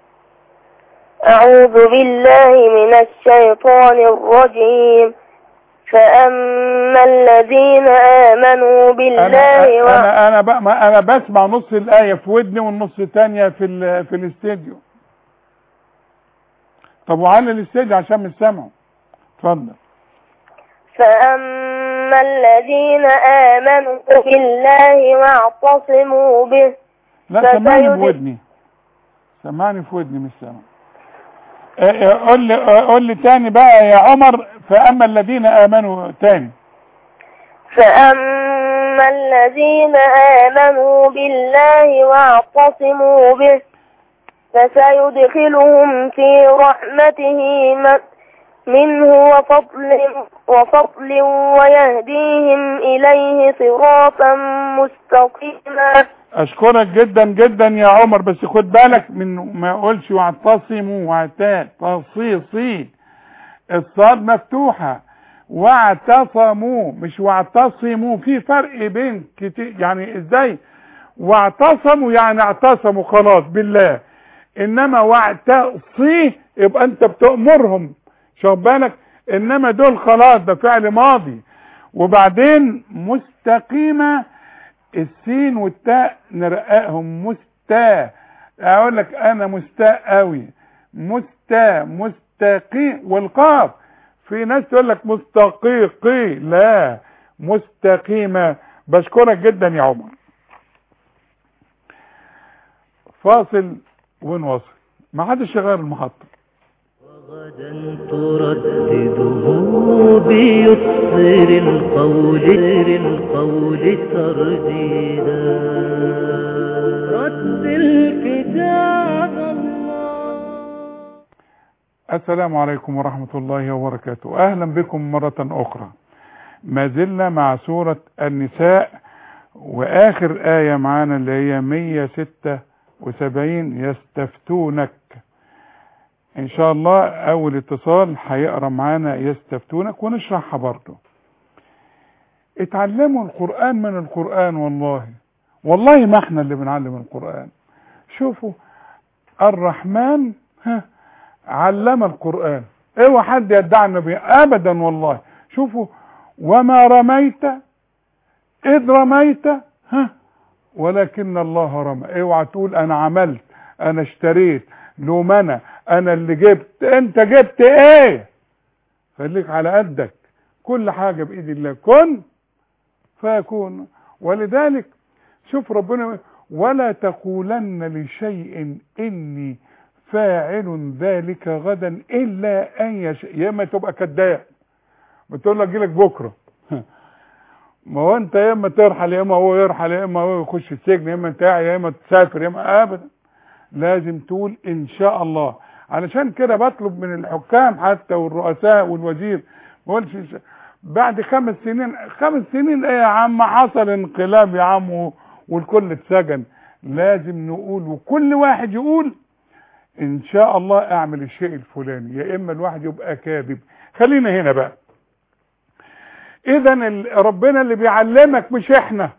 أعوذ بالله من الشيطان الرجيم فأما الذين آمنوا بالله انا و... انا انا, بقى ما انا بسمع نص الايه في ودني والنص الثانيه في ال- في الاستديو طب وعلى الاستديو عشان مش سامعه اتفضل فأما الذين آمنوا بالله واعتصموا به لا سمعني فسيد- في ودني سمعني في ودني مش سامع آه، آه، قول لي آه، قول لي تاني بقى يا عمر فاما الذين امنوا تاني فأما الذين آمنوا بالله واعتصموا به فسيدخلهم في رحمته م- منه وفضل, وفضل ويهديهم إليه صراطا مستقيما اشكرك جدا جدا يا عمر بس خد بالك من ما اقولش واعتصموا واعتاد تصيصي الصاد مفتوحة واعتصموا مش واعتصموا في فرق بين كتير يعني ازاي واعتصموا يعني اعتصموا خلاص بالله انما واعتصي يبقى انت بتأمرهم شوف بالك انما دول خلاص ده فعل ماضي وبعدين مستقيمة السين والتاء نرققهم مستا اقول لك انا مستاء قوي مستا مستقي والقاف في ناس تقول لك مستقيقي لا مستقيمة بشكرك جدا يا عمر فاصل ونواصل ما حدش يغير المحطة غدا تردده بيسر القول القول ترديدا رد الكتاب السلام عليكم ورحمة الله وبركاته أهلا بكم مرة أخرى ما زلنا مع سورة النساء وآخر آية معانا اللي هي 176 يستفتونك إن شاء الله أول اتصال هيقرا معانا يستفتونك ونشرحها برضه اتعلموا القرآن من القرآن والله والله ما احنا اللي بنعلم القرآن شوفوا الرحمن ها علم القرآن اوعى حد يدعي النبي ابدا والله شوفوا وما رميت اذ رميت ها ولكن الله رمى اوعى تقول انا عملت انا اشتريت لوم انا انا اللي جبت انت جبت ايه خليك على قدك كل حاجة بايد الله كن فيكون ولذلك شوف ربنا يقول، ولا تقولن لشيء اني فاعل ذلك غدا الا ان يشاء يا اما تبقى كذاب بتقول لك جيلك بكره ما هو انت يا اما ترحل يا اما هو يرحل يا اما هو يخش السجن يا اما انت قاعد يا اما تسافر يا اما ابدا لازم تقول ان شاء الله علشان كده بطلب من الحكام حتى والرؤساء والوزير ما اقولش إن شاء- بعد خمس سنين خمس سنين ايه يا عم حصل انقلاب يا عم و- والكل اتسجن لازم نقول وكل واحد يقول ان شاء الله اعمل الشيء الفلاني يا اما الواحد يبقى كاذب خلينا هنا بقى اذا ال- ربنا اللي بيعلمك مش احنا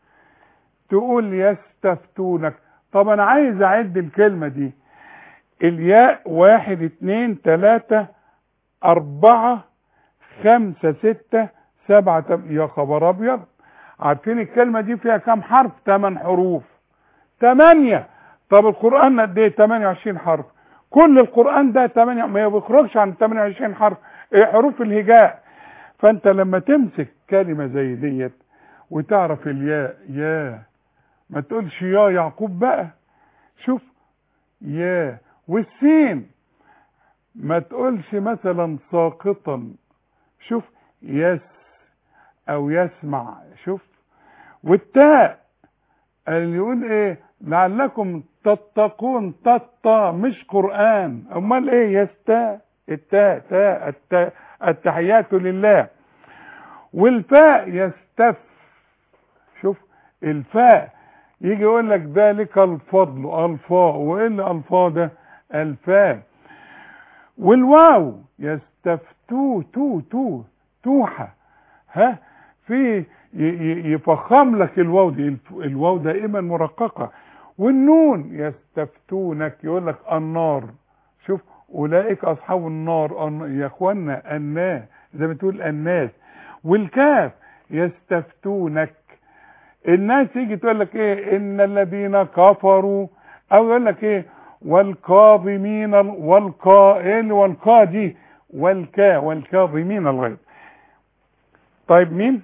تقول يستفتونك طب انا عايز اعد الكلمة دي الياء واحد اتنين تلاتة اربعة خمسة ستة سبعة تم... يا خبر ابيض عارفين الكلمة دي فيها كام حرف تمن حروف تمانية طب القرآن قد ايه 28 حرف كل القرآن ده 8 ما بيخرجش عن 28 حرف ايه حروف الهجاء فانت لما تمسك كلمة زي ديت وتعرف الياء يا ما تقولش يا يعقوب بقى شوف يا والسين ما تقولش مثلا ساقطا شوف يس او يسمع شوف والتاء اللي يقول ايه لعلكم تتقون تطا مش قرآن امال ايه يستا التاء تاء التاء التحيات لله والفاء يستف شوف الفاء يجي يقول لك ذلك الفضل الفاء وايه اللي الفاء ده الفاء والواو يستفتو تو تو توحة ها في ي- ي- يفخم لك الواو دي الف- الواو دائما مرققة والنون يستفتونك يقول لك النار شوف اولئك اصحاب النار الن- يا اخوانا الناس زي ما تقول الناس والكاف يستفتونك الناس تيجي تقول لك ايه ان الذين كفروا او يقول لك ايه والكاظمين ال- والكا ايه اللي والكا دي والكا والكاظمين الغيظ طيب مين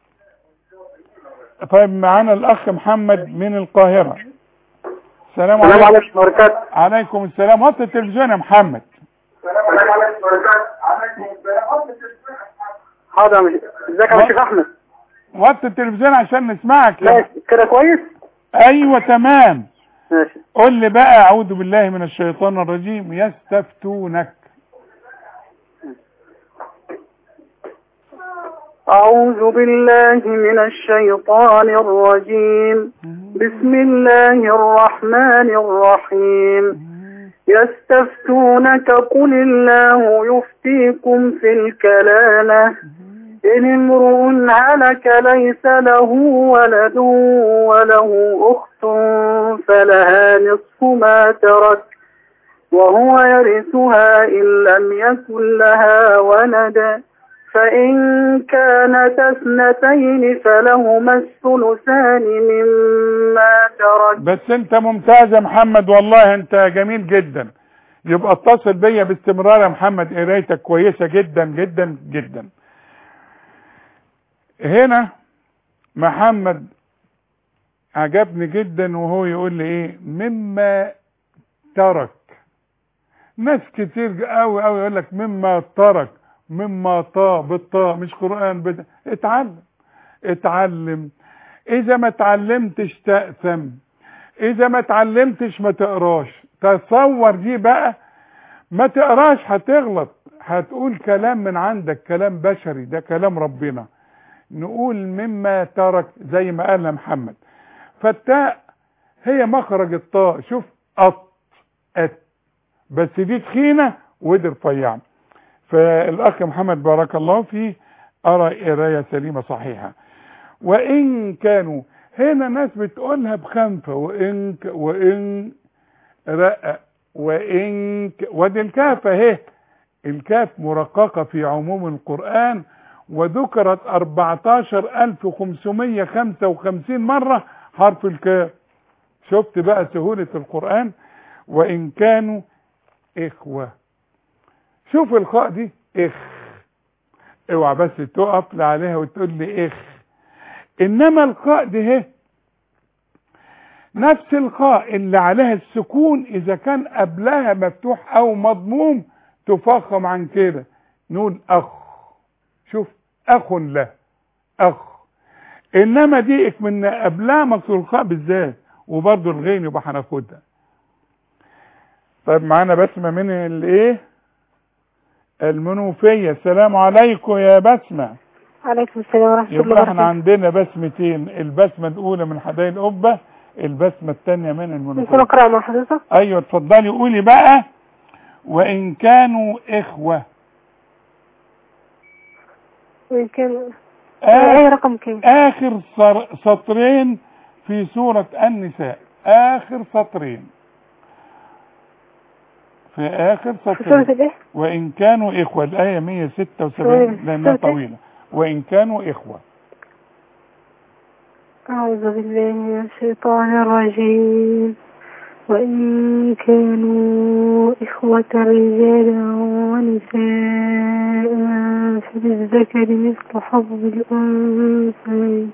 طيب معانا الاخ محمد من القاهرة السلام السلام عليكم عليكم وبركاته عليكم السلام وطي التلفزيون يا محمد حاضر يا مش- ازيك يا شيخ احمد وطي التلفزيون عشان نسمعك ماشي كده كويس ايوه تمام ماشي قل لي بقى اعوذ بالله من الشيطان الرجيم يستفتونك أعوذ بالله من الشيطان الرجيم بسم الله الرحمن الرحيم يستفتونك قل الله يفتيكم في الكلالة إن امرؤ هلك ليس له ولد وله أخت فلها نصف ما ترك وهو يرثها إن لم يكن لها ولد فإن كانت اثنتين فلهما الثلثان مما ترك بس انت ممتاز يا محمد والله انت جميل جدا يبقى اتصل بيا باستمرار يا محمد قرايتك كويسة جدا جدا جدا هنا محمد عجبني جدا وهو يقول لي ايه مما ترك ناس كتير قوي قوي يقول لك مما ترك مما طا بالطاء مش قرآن بد... اتعلم اتعلم اذا ما اتعلمتش تأثم اذا ما اتعلمتش ما تقراش تصور دي بقى ما تقراش هتغلط هتقول كلام من عندك كلام بشري ده كلام ربنا نقول مما ترك زي ما قال محمد فالتاء هي مخرج الطاء شوف أط أت بس دي تخينة ودي رفيعة فالأخ محمد بارك الله فيه أرى قراية سليمة صحيحة وإن كانوا هنا ناس بتقولها بخنفة وإن ك وإن رقق وإن ك ودي الكاف اهي الكاف مرققة في عموم القرآن وذكرت 14555 مرة حرف الكاف شفت بقى سهولة القرآن وإن كانوا إخوة شوف الخاء دي إخ اوعى بس تقف لي عليها وتقول لي إخ إنما الخاء دي هي نفس الخاء اللي عليها السكون إذا كان قبلها مفتوح أو مضموم تفخم عن كده نقول أخ شوف أخ له أخ إنما دي من قبلها مكسور الخاء بالذات وبرضه الغين يبقى هناخدها طيب معانا بسمة من الايه المنوفية السلام عليكم يا بسمة عليكم السلام ورحمة الله يبقى احنا وبركاته عندنا بسمتين البسمة الأولى من حدائق القبة البسمة الثانية من ممكن المنوفية أقرأ مع حضرتك أيوة اتفضلي قولي بقى وإن كانوا إخوة يمكن آه. أي رقم كام آخر صر- سطرين في سورة النساء آخر سطرين في آخر سورة سطرين الإيه وإن كانوا إخوة الآية 176 سورة- لأنها سورة إيه؟ طويلة وإن كانوا إخوة أعوذ بالله من الشيطان الرجيم وإن كانوا إخوة رجالا ونساء فللذكر مثل حظ الأنثيين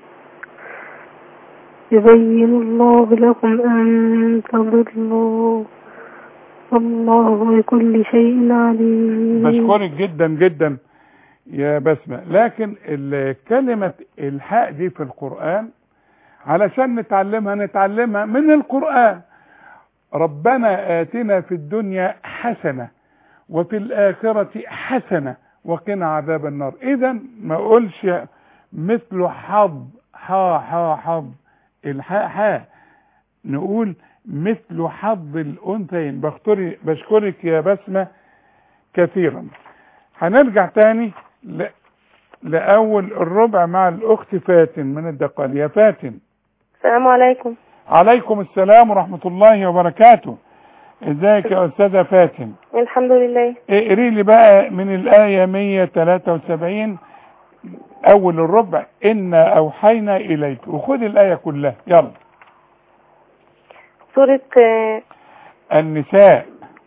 يبين الله لكم أن تضلوا والله بكل شيء عليم بشكرك جدا جدا يا بسمة لكن ال- كلمة الحاء دي في القرآن علشان نتعلمها نتعلمها من القرآن ربنا آتنا في الدنيا حسنة وفي الآخرة حسنة وقنا عذاب النار إذا ما أقولش مثل حظ حا حا حظ الحاء حاء نقول مثل حظ الأنثيين بشكرك بشكرك يا بسمة كثيرا هنرجع تاني ل... لأول الربع مع الأخت فاتن من الدقال يا فاتن السلام عليكم عليكم السلام ورحمة الله وبركاته ازيك يا أستاذة فاتن الحمد لله اقري لي بقى من الآية 173 أول الربع إنا أوحينا إليك وخد الآية كلها يلا سورة آه، النساء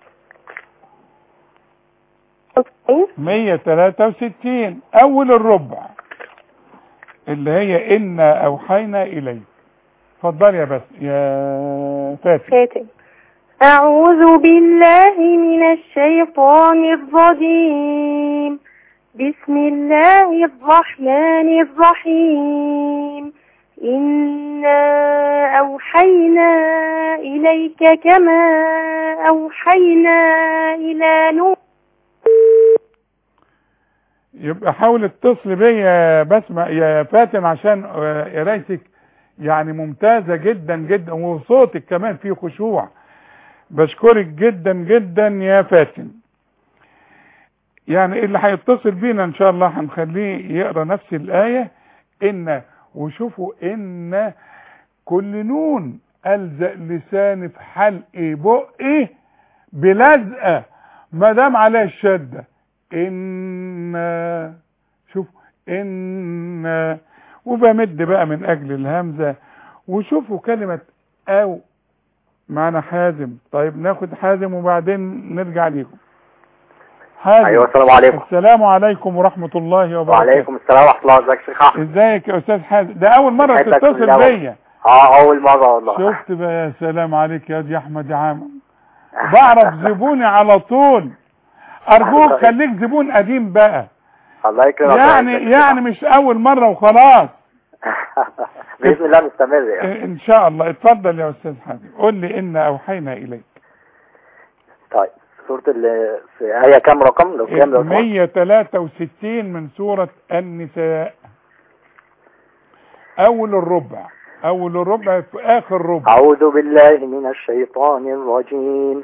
163 أول الربع اللي هي إنا أوحينا إليك اتفضل يا بس يا فاتن فاتن أعوذ بالله من الشيطان الرجيم بسم الله الرحمن الرحيم إنا أوحينا إليك كما أوحينا إلى نوح يبقى حاول اتصل بيا يا بسمة يا فاتن عشان آه، قرايتك يعني ممتازة جدا جدا وصوتك كمان فيه خشوع بشكرك جدا جدا يا فاتن يعني اللي هيتصل بينا ان شاء الله هنخليه يقرا نفس الآية ان وشوفوا ان كل نون ألزق لساني في حلقي بقي بلزقة ما دام عليها الشدة إن شوف إن وبمد بقى من أجل الهمزة وشوفوا كلمة أو معنا حازم طيب ناخد حازم وبعدين نرجع ليكم حازم ايوه السلام عليكم السلام عليكم ورحمة الله وبركاته وعليكم السلام ورحمه الله ازيك يا شيخ احمد ازيك يا استاذ حازم ده اول مرة حياتك تتصل من الأول. بيا اه اول مره والله شفت بقى يا سلام عليك يا دي احمد يا عامر بعرف زبوني على طول ارجوك خليك زبون قديم بقى الله يكرمك يعني يعني مش اول مرة وخلاص باذن الله نستمر يعني ان شاء الله اتفضل يا استاذ حازم قول لي ان اوحينا اليك طيب سوره ال في ايه كام رقم لو كام لو سمحت؟ 163 من سورة النساء اول الربع اول الربع في اخر ربع أعوذ بالله من الشيطان الرجيم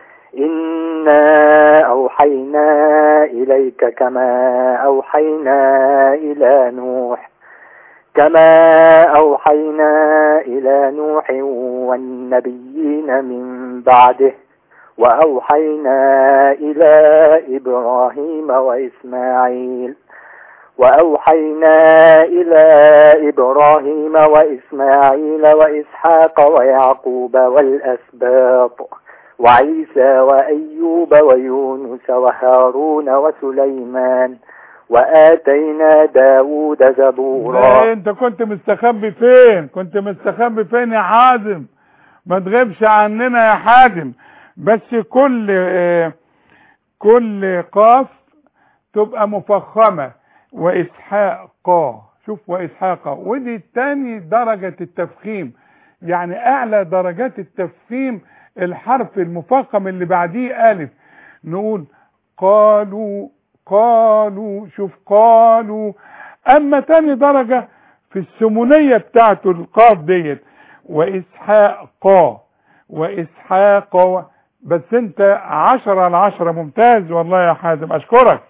إنا أوحينا إليك كما أوحينا إلى نوح كما أوحينا إلى نوح والنبيين من بعده وأوحينا إلى إبراهيم وإسماعيل وأوحينا إلى إبراهيم وإسماعيل وإسحاق ويعقوب والأسباط وعيسى وأيوب ويونس وهارون وسليمان وآتينا داود لا زبورا انت كنت مستخبي فين كنت مستخبي فين يا حازم ما تغيبش عننا يا حازم بس كل آه، كل قاف تبقى مفخمة وإسحاق قا شوف وإسحاق ودي تاني درجة التفخيم يعني أعلى درجات التفخيم الحرف المفخم اللي بعديه ألف نقول قالوا قالوا شوف قالوا أما تاني درجة في السمونية بتاعته القاف ديت وإسحاق قا وإسحاق و- بس انت عشرة على عشرة ممتاز والله يا حازم أشكرك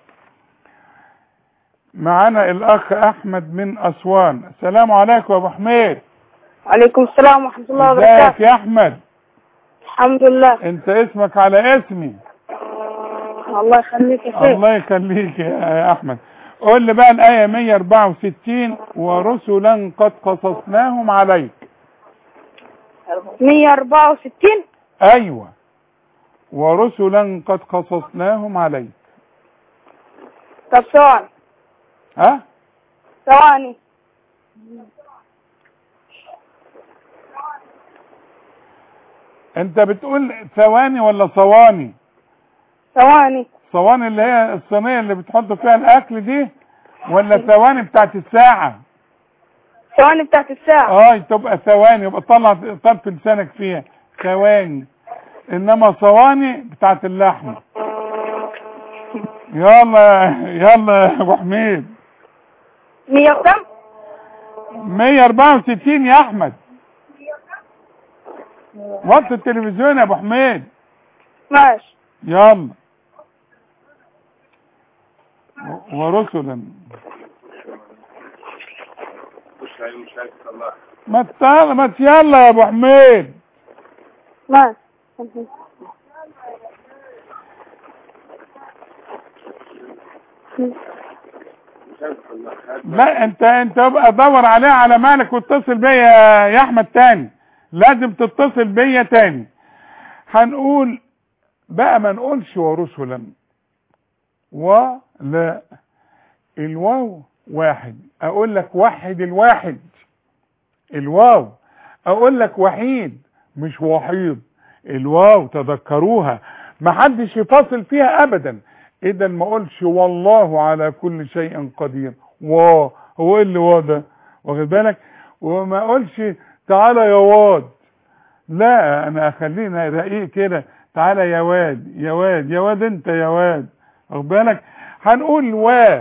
معانا الأخ أحمد من أسوان السلام عليكم يا أبو حميد عليكم السلام ورحمة الله ازيك وبركاته يا أحمد الحمد لله انت اسمك على اسمي الله يخليك يا شيخ الله يخليك يا أحمد قول لي بقى الآية 164 ورسلا قد قصصناهم عليك 164 أيوة ورسلا قد قصصناهم عليك طب ثواني ها ثواني انت بتقول ثواني ولا صواني ثواني صواني اللي هي الصينيه اللي بتحط فيها الاكل دي ولا ثواني بتاعت الساعه ثواني بتاعت الساعة اه تبقى ثواني يبقى طلع طرف لسانك فيها ثواني انما صواني بتاعت اللحمه يلا يلا يا ابو حميد مية وكم 164 يا احمد وطي التلفزيون يا ابو حميد ماشي يلا و- ورسلا ما تعال ما يلا يا ابو حميد ماشي لا انت انت ابقى دور عليها على مالك واتصل بيا يا احمد تاني لازم تتصل بيا تاني هنقول بقى ما نقولش ورسلا ولا الواو واحد اقول لك وحد الواحد الواو اقول لك وحيد مش وحيد الواو تذكروها ما حدش يفاصل فيها ابدا اذا ما اقولش والله على كل شيء قدير وا هو ايه اللي وا ده واخد بالك وما اقولش تعالى يا واد لا انا اخلينا رقيق كده تعالى يا واد يا واد يا واد انت يا واد واخد بالك هنقول وا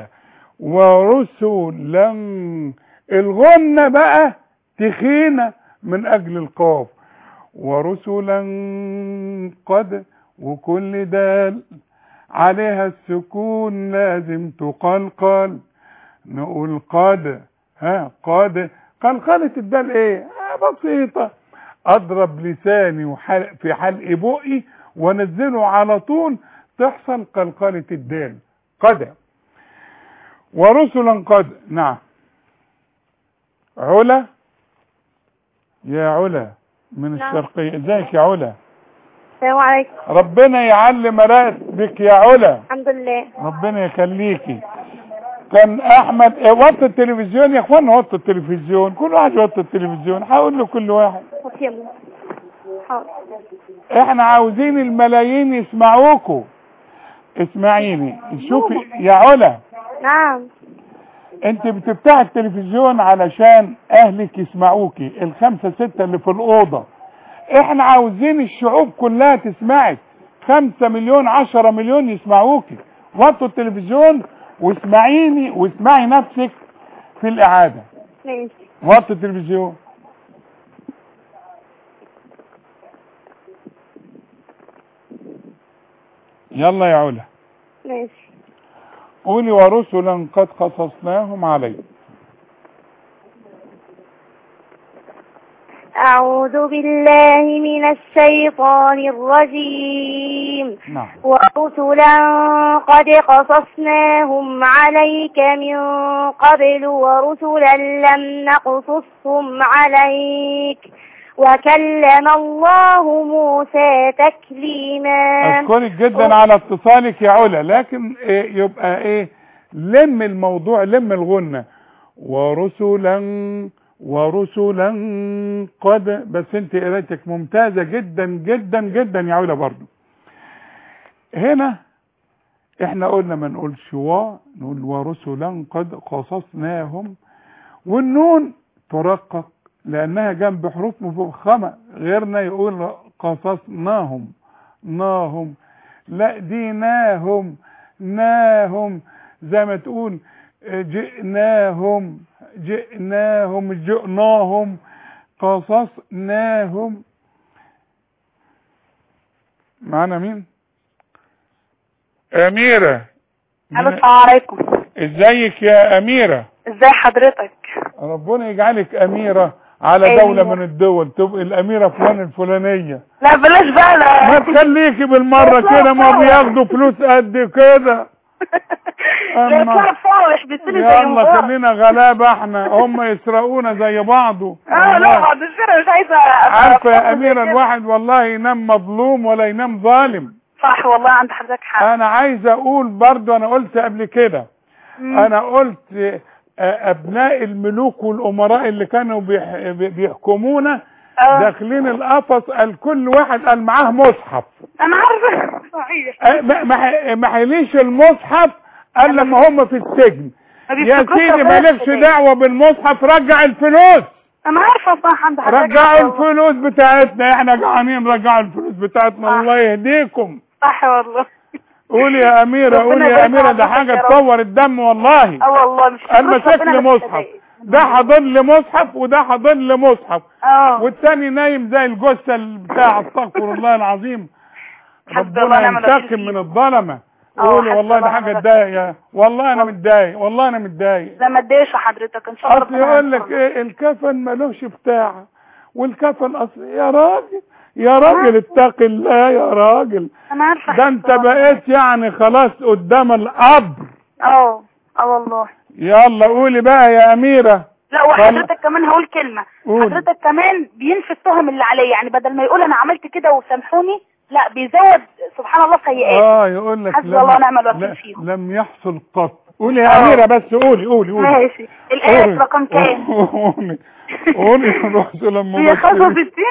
ورسلا الغنة بقى تخينة من اجل القاف ورسلا قد وكل دال عليها السكون لازم تقلقل نقول قد ها قد قلقلة الدال ايه آه بسيطة اضرب لساني وحلق في حلق بقي وانزله على طول تحصل قلقلة الدال قد ورسلا قد نعم علا يا علا من نعم. الشرقية ازيك يا علا السلام عليكم ربنا يعلم مراتبك يا علا الحمد لله ربنا يخليكي كان احمد اه، وطي التلفزيون يا اخوانا وطي التلفزيون كل واحد يوطي التلفزيون هقول له كل واحد طب يلا حاضر احنا عاوزين الملايين يسمعوكوا اسمعيني شوفي يا علا نعم انت بتفتح التلفزيون علشان اهلك يسمعوكي الخمسة ستة اللي في الاوضة احنا عاوزين الشعوب كلها تسمعك خمسة مليون عشرة مليون يسمعوكي وطوا التلفزيون واسمعيني واسمعي نفسك في الاعادة ماشي وطوا التلفزيون يلا يا علا ماشي قولي ورسلا قد قصصناهم عليك أعوذ بالله من الشيطان الرجيم نعم ورسلا قد قصصناهم عليك من قبل ورسلا لم نقصصهم عليك وكلم الله موسى تكليما اشكرك جدا على اتصالك يا علا لكن إيه يبقى ايه لم الموضوع لم الغنة ورسلا ورسلا قد بس انت قرايتك ممتازة جدا جدا جدا يا علا برضو هنا احنا قلنا ما نقولش و نقول ورسلا قد قصصناهم والنون ترقق لانها جنب حروف مفخمة غيرنا يقول قصصناهم ناهم لا دي ناهم ناهم زي ما تقول جئناهم جئناهم جئناهم قصصناهم معانا مين أميرة الو السلام عليكم ازيك يا أميرة ازاي حضرتك ربنا يجعلك أميرة على أيوة. دولة من الدول تبقي الأميرة فلان الفلانية لا بلاش بقى لا ما تخليكي بالمرة كده ما بياخدوا فلوس قد كده لا أما- اطلع صالح بتسلي زي يلا مبارك. خلينا غلابة احنا هم يسرقونا زي بعضه اه لا والله. بعد الشر مش عايزه عارفة يا أميرة الواحد والله ينام مظلوم ولا ينام ظالم صح والله عند حضرتك حق انا عايز اقول برضو انا قلت قبل كده مم. انا قلت آه، ابناء الملوك والامراء اللي كانوا بيح- بي- بيحكمونا اه داخلين القفص قال كل واحد قال معاه مصحف انا عارفه صحيح أه، ما- ما ح- ما حيليش المصحف قال لما هم في السجن ما يا بيفتكروش سيدي ربنا مالكش كده. دعوة بالمصحف رجع الفلوس انا عارفه صح عند حضرتك رجعوا حق والله. الفلوس بتاعتنا احنا جعانين رجعوا الفلوس بتاعتنا الله يهديكم صح والله قولي يا اميرة ربنا قولي يا يبارك اميرة ده فيك حاجة يا رب. تصور الدم والله اه والله مش قال فلوس مسك ربنا لي بس مصحف تضايق. ده حاضن لي مصحف وده حاضن لي مصحف اه والتاني نايم زي الجثة بتاع استغفر الله العظيم حسبي الله ربنا ونعم الوكيل ينتقم من الظلمة اه، قولي حسبي والله ده الله حاجة ونعم تضايق يا- والله انا متضايق والله انا متضايق زي ما اديش حضرتك ان شاء الله اصل ربنا يقول لك ايه الكفن ملوش بتاع والكفن اصل يا راجل يا راجل اتق الله يا راجل انا عارفه ده انت بقيت يعني خلاص قدام القبر اه اه والله يلا قولي بقى يا اميرة لا وحضرتك كمان هقول كلمه قول. حضرتك كمان بينفي التهم اللي عليا يعني بدل ما يقول انا عملت كده وسامحوني لا بيزود سبحان الله سيئات اه يقول لك حسبي الله ونعم الوكيل فيهم لم يحصل قط قولي يا اه. اميرة بس قولي قولي قولي ماشي الآية قولي. رقم كام؟ قولي قولي رسول هي 65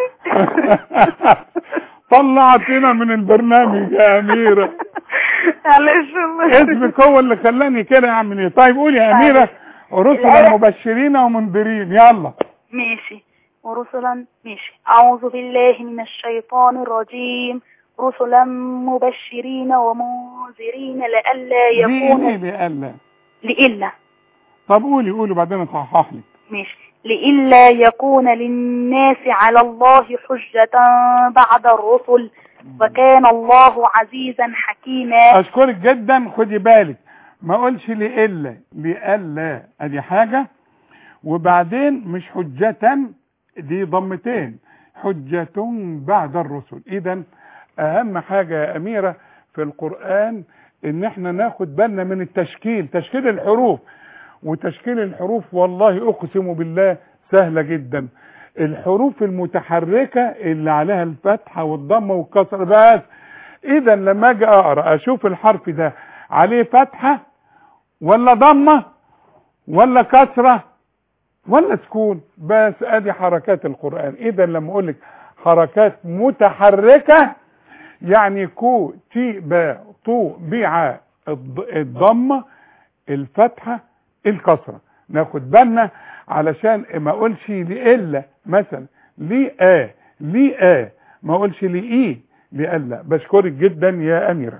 طلعتنا من البرنامج يا اميرة معلش والله. اسمك هو اللي خلاني كده اعمل ايه طيب قولي يا اميرة رسلا الآية- مبشرين ومنذرين يلا ماشي ورسلا ماشي أعوذ بالله من الشيطان الرجيم رسلا مبشرين ومنذرين لئلا دي يكون ايه لألا لإلا طب قولي قولي بعدين اصحح لك ماشي لئلا يكون للناس على الله حجة بعد الرسل وكان الله عزيزا حكيما اشكرك جدا خدي بالك ما اقولش لإلا لألا ادي حاجة وبعدين مش حجة دي ضمتين حجة بعد الرسل اذا اهم حاجة يا اميرة في القرآن ان احنا ناخد بالنا من التشكيل تشكيل الحروف وتشكيل الحروف والله اقسم بالله سهلة جدا الحروف المتحركة اللي عليها الفتحة والضمة والكسر بس اذا لما اجي اقرا اشوف الحرف ده عليه فتحة ولا ضمة ولا كسرة ولا سكون بس ادي حركات القرآن اذا لما اقول لك حركات متحركة يعني كو تي با طو بيع الض- الضمة الفتحة الكسرة ناخد بالنا علشان ما اقولش لإلا مثلا لي آ لي آ ما اقولش لإي لألا بشكرك جدا يا أميرة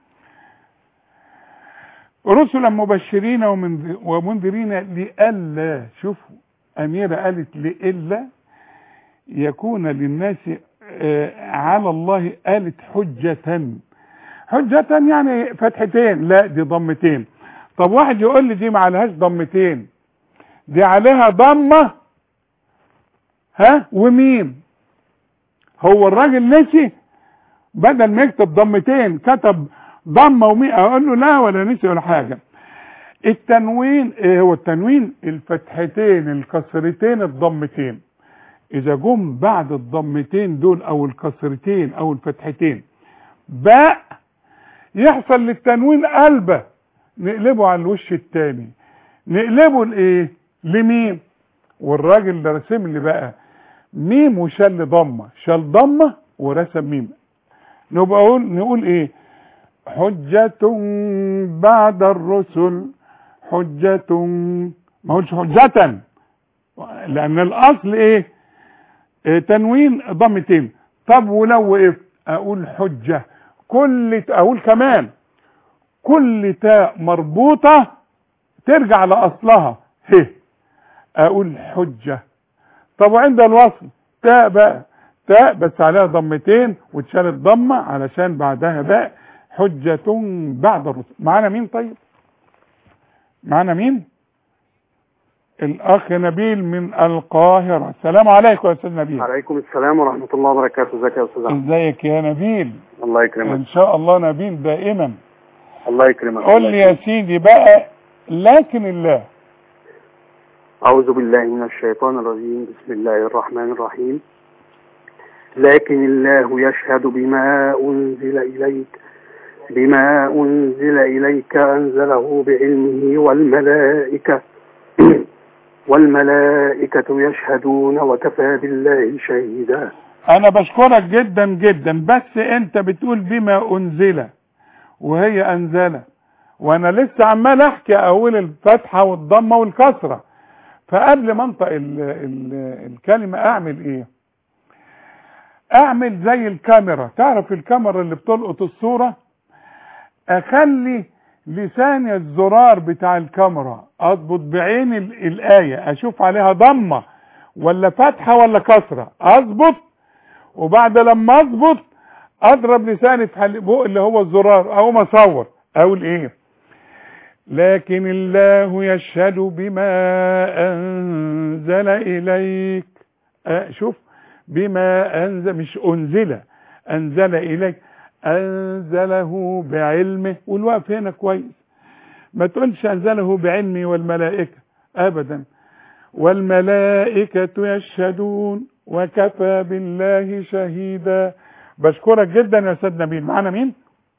رسلا مبشرين ومنذ- ومنذرين لئلا شوفوا أميرة قالت لئلا يكون للناس آه، على الله قالت حجة حجة يعني فتحتين لا دي ضمتين طب واحد يقول لي دي ما عليهاش ضمتين دي عليها ضمة ها وميم هو الراجل نسي بدل ما يكتب ضمتين كتب ضمة وميم اقول له لا ولا نسي ولا حاجة التنوين ايه هو التنوين الفتحتين الكسرتين الضمتين اذا جم بعد الضمتين دول او الكسرتين او الفتحتين باء يحصل للتنوين قلبه نقلبه على الوش التاني نقلبه لايه لميم والراجل اللي رسم لي بقى ميم وشل ضمه شال ضمه ورسم ميم نبقى نقول نقول ايه حجة بعد الرسل حجة ما اقولش حجة لان الاصل ايه, إيه تنوين ضمتين طب ولو وقفت اقول حجة كل اقول كمان كل تاء مربوطة ترجع لأصلها ه أقول حجة طب وعند الوصل تاء بقى تاء بس عليها ضمتين واتشالت ضمة علشان بعدها باء حجة بعد الرسل معانا مين طيب معانا مين الأخ نبيل من القاهرة السلام عليكم يا أستاذ نبيل عليكم السلام ورحمة الله وبركاته ازيك يا أستاذ أحمد ازيك يا نبيل الله يكرمك إن شاء الله نبيل دائما الله يكرمك قول لي يا سيدي بقى لكن الله أعوذ بالله من الشيطان الرجيم بسم الله الرحمن الرحيم لكن الله يشهد بما أنزل إليك بما أنزل إليك أنزله بعلمه والملائكة والملائكة يشهدون وكفى بالله شهيدا انا بشكرك جدا جدا بس انت بتقول بما انزل وهي انزل وانا لسه عمال احكي اقول الفتحه والضمه والكسره فقبل ما انطق ال ال الكلمه اعمل ايه اعمل زي الكاميرا تعرف الكاميرا اللي بتلقط الصوره اخلي لسان الزرار بتاع الكاميرا اضبط بعين ال- الايه اشوف عليها ضمه ولا فتحه ولا كسره اظبط وبعد لما اظبط اضرب لساني في حل- فوق اللي هو الزرار اقوم اصور اقول ايه لكن الله يشهد بما انزل اليك أه شوف بما انزل مش انزل انزل اليك انزله بعلمه والوقف هنا كويس ما تقولش انزله بعلمي والملائكه ابدا والملائكه يشهدون وكفى بالله شهيدا بشكرك جدا يا استاذ نبيل معانا مين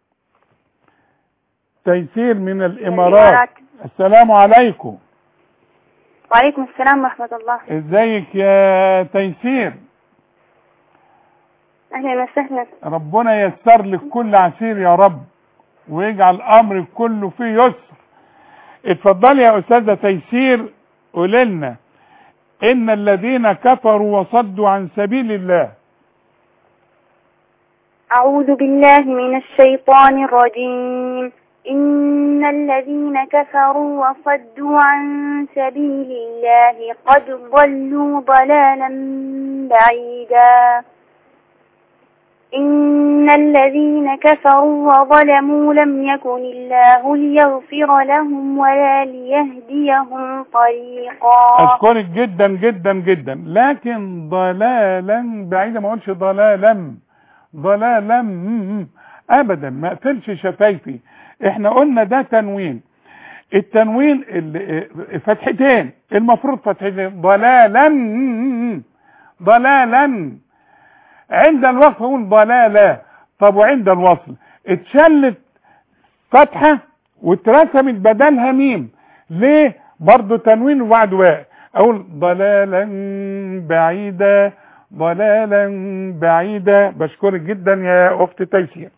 تيسير من الامارات السلام عليكم وعليكم السلام ورحمة الله ازيك يا تيسير أهلا وسهلا ربنا ييسر لك كل عسير يا رب ويجعل امرك كله فيه يسر اتفضلي يا استاذه تيسير قولي لنا ان الذين كفروا وصدوا عن سبيل الله أعوذ بالله من الشيطان الرجيم إن الذين كفروا وصدوا عن سبيل الله قد ضلوا ضلالا بعيدا إن الذين كفروا وظلموا لم يكن الله ليغفر لهم ولا ليهديهم طريقا اشكرك جدا جدا جدا لكن ضلالا بعيدا ما اقولش ضلالا ضلالا م- م- ابدا ما اقفلش شفايفي احنا قلنا ده تنوين التنوين اللي فتحتين المفروض فتحتين ضلالا م- م- ضلالا عند الوقف اقول ضلالا طب وعند الوصل اتشلت فتحة واترسمت بدلها ميم ليه برضو تنوين وبعد واء اقول ضلالا بعيدا ضلالا بعيدا بشكرك جدا يا اخت تيسير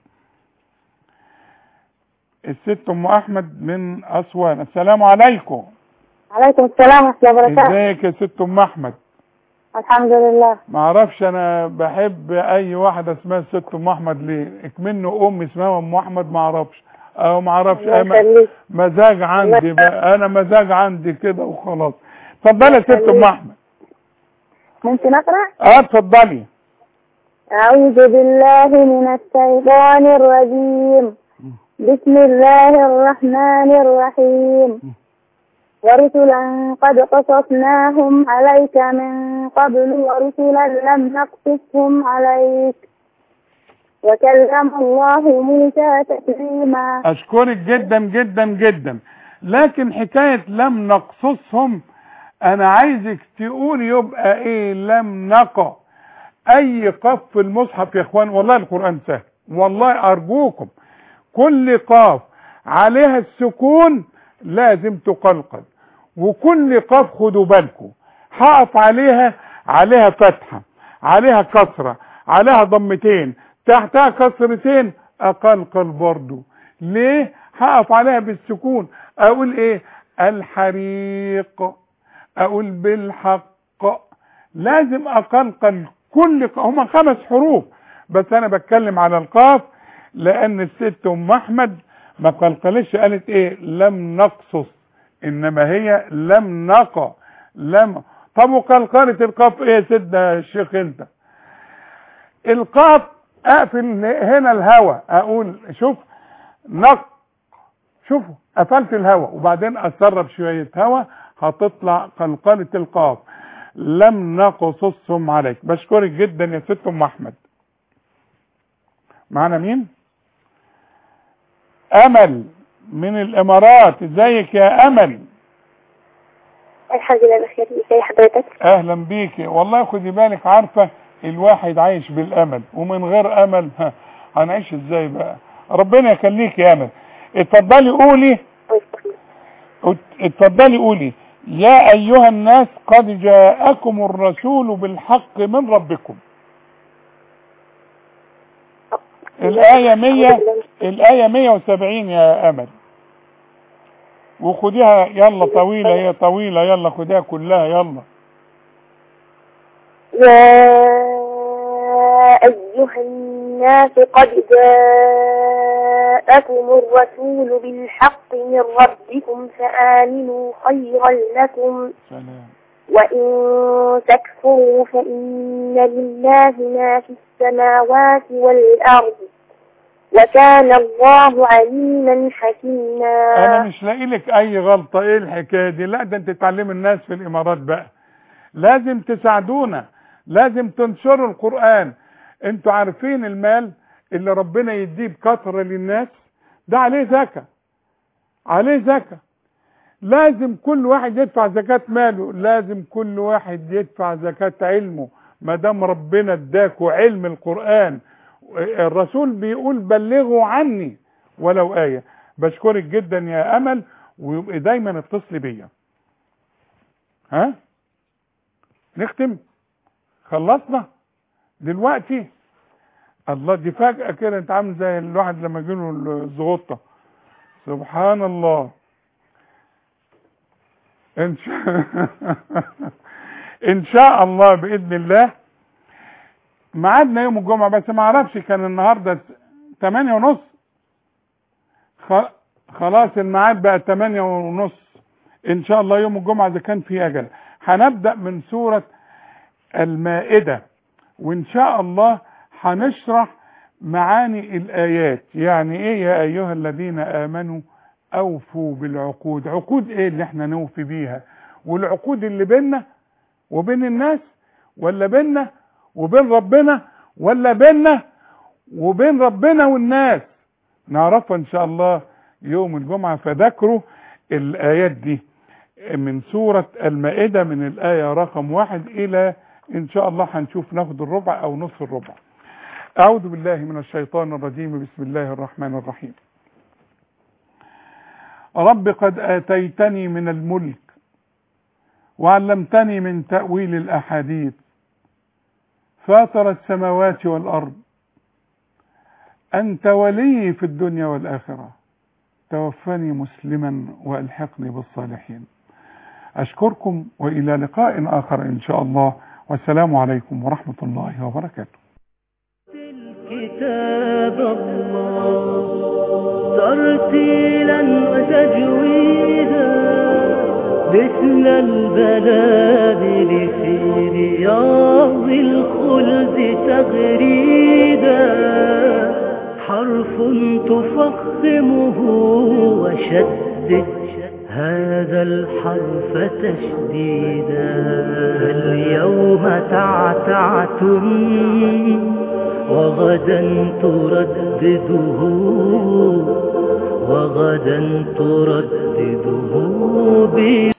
الست ام احمد من اسوان السلام عليكم عليكم السلام ورحمة الله وبركاته ازيك يا ست ام احمد الحمد لله ما اعرفش انا بحب اي واحده اسمها الست ام احمد ليه اكمنه ام اسمها ام احمد ما اعرفش او ما اعرفش الله أنا يخليك. مزاج عندي بقى انا مزاج عندي كده وخلاص اتفضلي يا ست ام احمد ممكن أقرأ؟ اه اتفضلي أعوذ بالله من الشيطان الرجيم بسم الله الرحمن الرحيم ورسلا قد قصصناهم عليك من قبل ورسلا لم نقصصهم عليك وكلم الله موسى تكليما اشكرك جدا جدا جدا لكن حكايه لم نقصصهم انا عايزك تقول يبقى ايه لم نقى اي قاف في المصحف يا اخوان والله القران سهل والله ارجوكم كل قاف عليها السكون لازم تقلقل وكل قاف خدوا بالكم هقف عليها عليها فتحه عليها كسره عليها ضمتين تحتها كسرتين اقلقل برضو ليه هقف عليها بالسكون اقول ايه الحريق اقول بالحق لازم اقلقل كل ق- هما خمس حروف بس انا بتكلم على القاف لان الست ام احمد ما قلقلش قالت ايه لم نقصص انما هي لم نقى لم طب وقلقلة القاف ايه يا سيدنا الشيخ انت القاف اقفل هنا الهواء اقول شوف نق شوفوا قفلت الهواء وبعدين اسرب شوية هواء هتطلع قلقلة القاف لم نقصصهم عليك بشكرك جدا يا ست ام احمد معانا مين امل من الامارات ازيك يا امل الحمد لله بخير ازي حضرتك اهلا بيكي والله خدي بالك عارفة الواحد عايش بالامل ومن غير امل ها هنعيش ازاي بقى ربنا يخليك يا امل اتفضلي قولي اتفضلي قولي يا أيها الناس قد جاءكم الرسول بالحق من ربكم الآية 100 الآية 170 يا أمل وخديها يلا طويلة هي طويلة يلا خديها كلها يلا يا أيها الناس قد جاءكم الرسول بالحق من ربكم فآمنوا خيرا لكم سلام وإن تكفروا فإن لله ما في السماوات والأرض وكان الله عليما حكيما انا مش لاقي لك اي غلطة ايه الحكاية دي لا ده انت تعلم الناس في الامارات بقى لازم تساعدونا لازم تنشروا القرآن انتوا عارفين المال اللي ربنا يديه بكثرة للناس ده عليه زكاة عليه زكاة لازم كل واحد يدفع زكاة ماله لازم كل واحد يدفع زكاة علمه ما دام ربنا اداكوا علم القرآن الرسول بيقول بلغوا عني ولو آية بشكرك جدا يا أمل ويبقى دايما اتصلي بيا ها نختم خلصنا دلوقتي الله دي فجأة كده انت عامل زي الواحد لما يجيله الزغطة سبحان الله ان شاء ان شاء الله باذن الله ميعادنا يوم الجمعة بس ما اعرفش كان النهاردة تمانية ونص خ- خلاص الميعاد بقى تمانية ونص ان شاء الله يوم الجمعة اذا كان في اجل هنبدأ من سورة المائدة وان شاء الله هنشرح معاني الايات يعني ايه يا ايها الذين امنوا اوفوا بالعقود عقود ايه اللي احنا نوفي بيها والعقود اللي بيننا وبين الناس ولا بيننا وبين ربنا ولا بيننا وبين ربنا والناس نعرفها ان شاء الله يوم الجمعة فذكروا الايات دي من سورة المائدة من الآية رقم واحد إلى إن شاء الله هنشوف ناخد الربع أو نصف الربع أعوذ بالله من الشيطان الرجيم بسم الله الرحمن الرحيم رب قد آتيتني من الملك وعلمتني من تأويل الأحاديث فاطر السماوات والأرض أنت ولي في الدنيا والآخرة توفني مسلما وألحقني بالصالحين أشكركم وإلى لقاء آخر إن شاء الله والسلام عليكم ورحمة الله وبركاته كتاب الله ترتيلا وتجويدا مثل البلابل في رياض الخلد تغريدا حرف تفخمه وشدد هذا الحرف تشديدا اليوم تعتعتم وغدا تردده وغدا تردده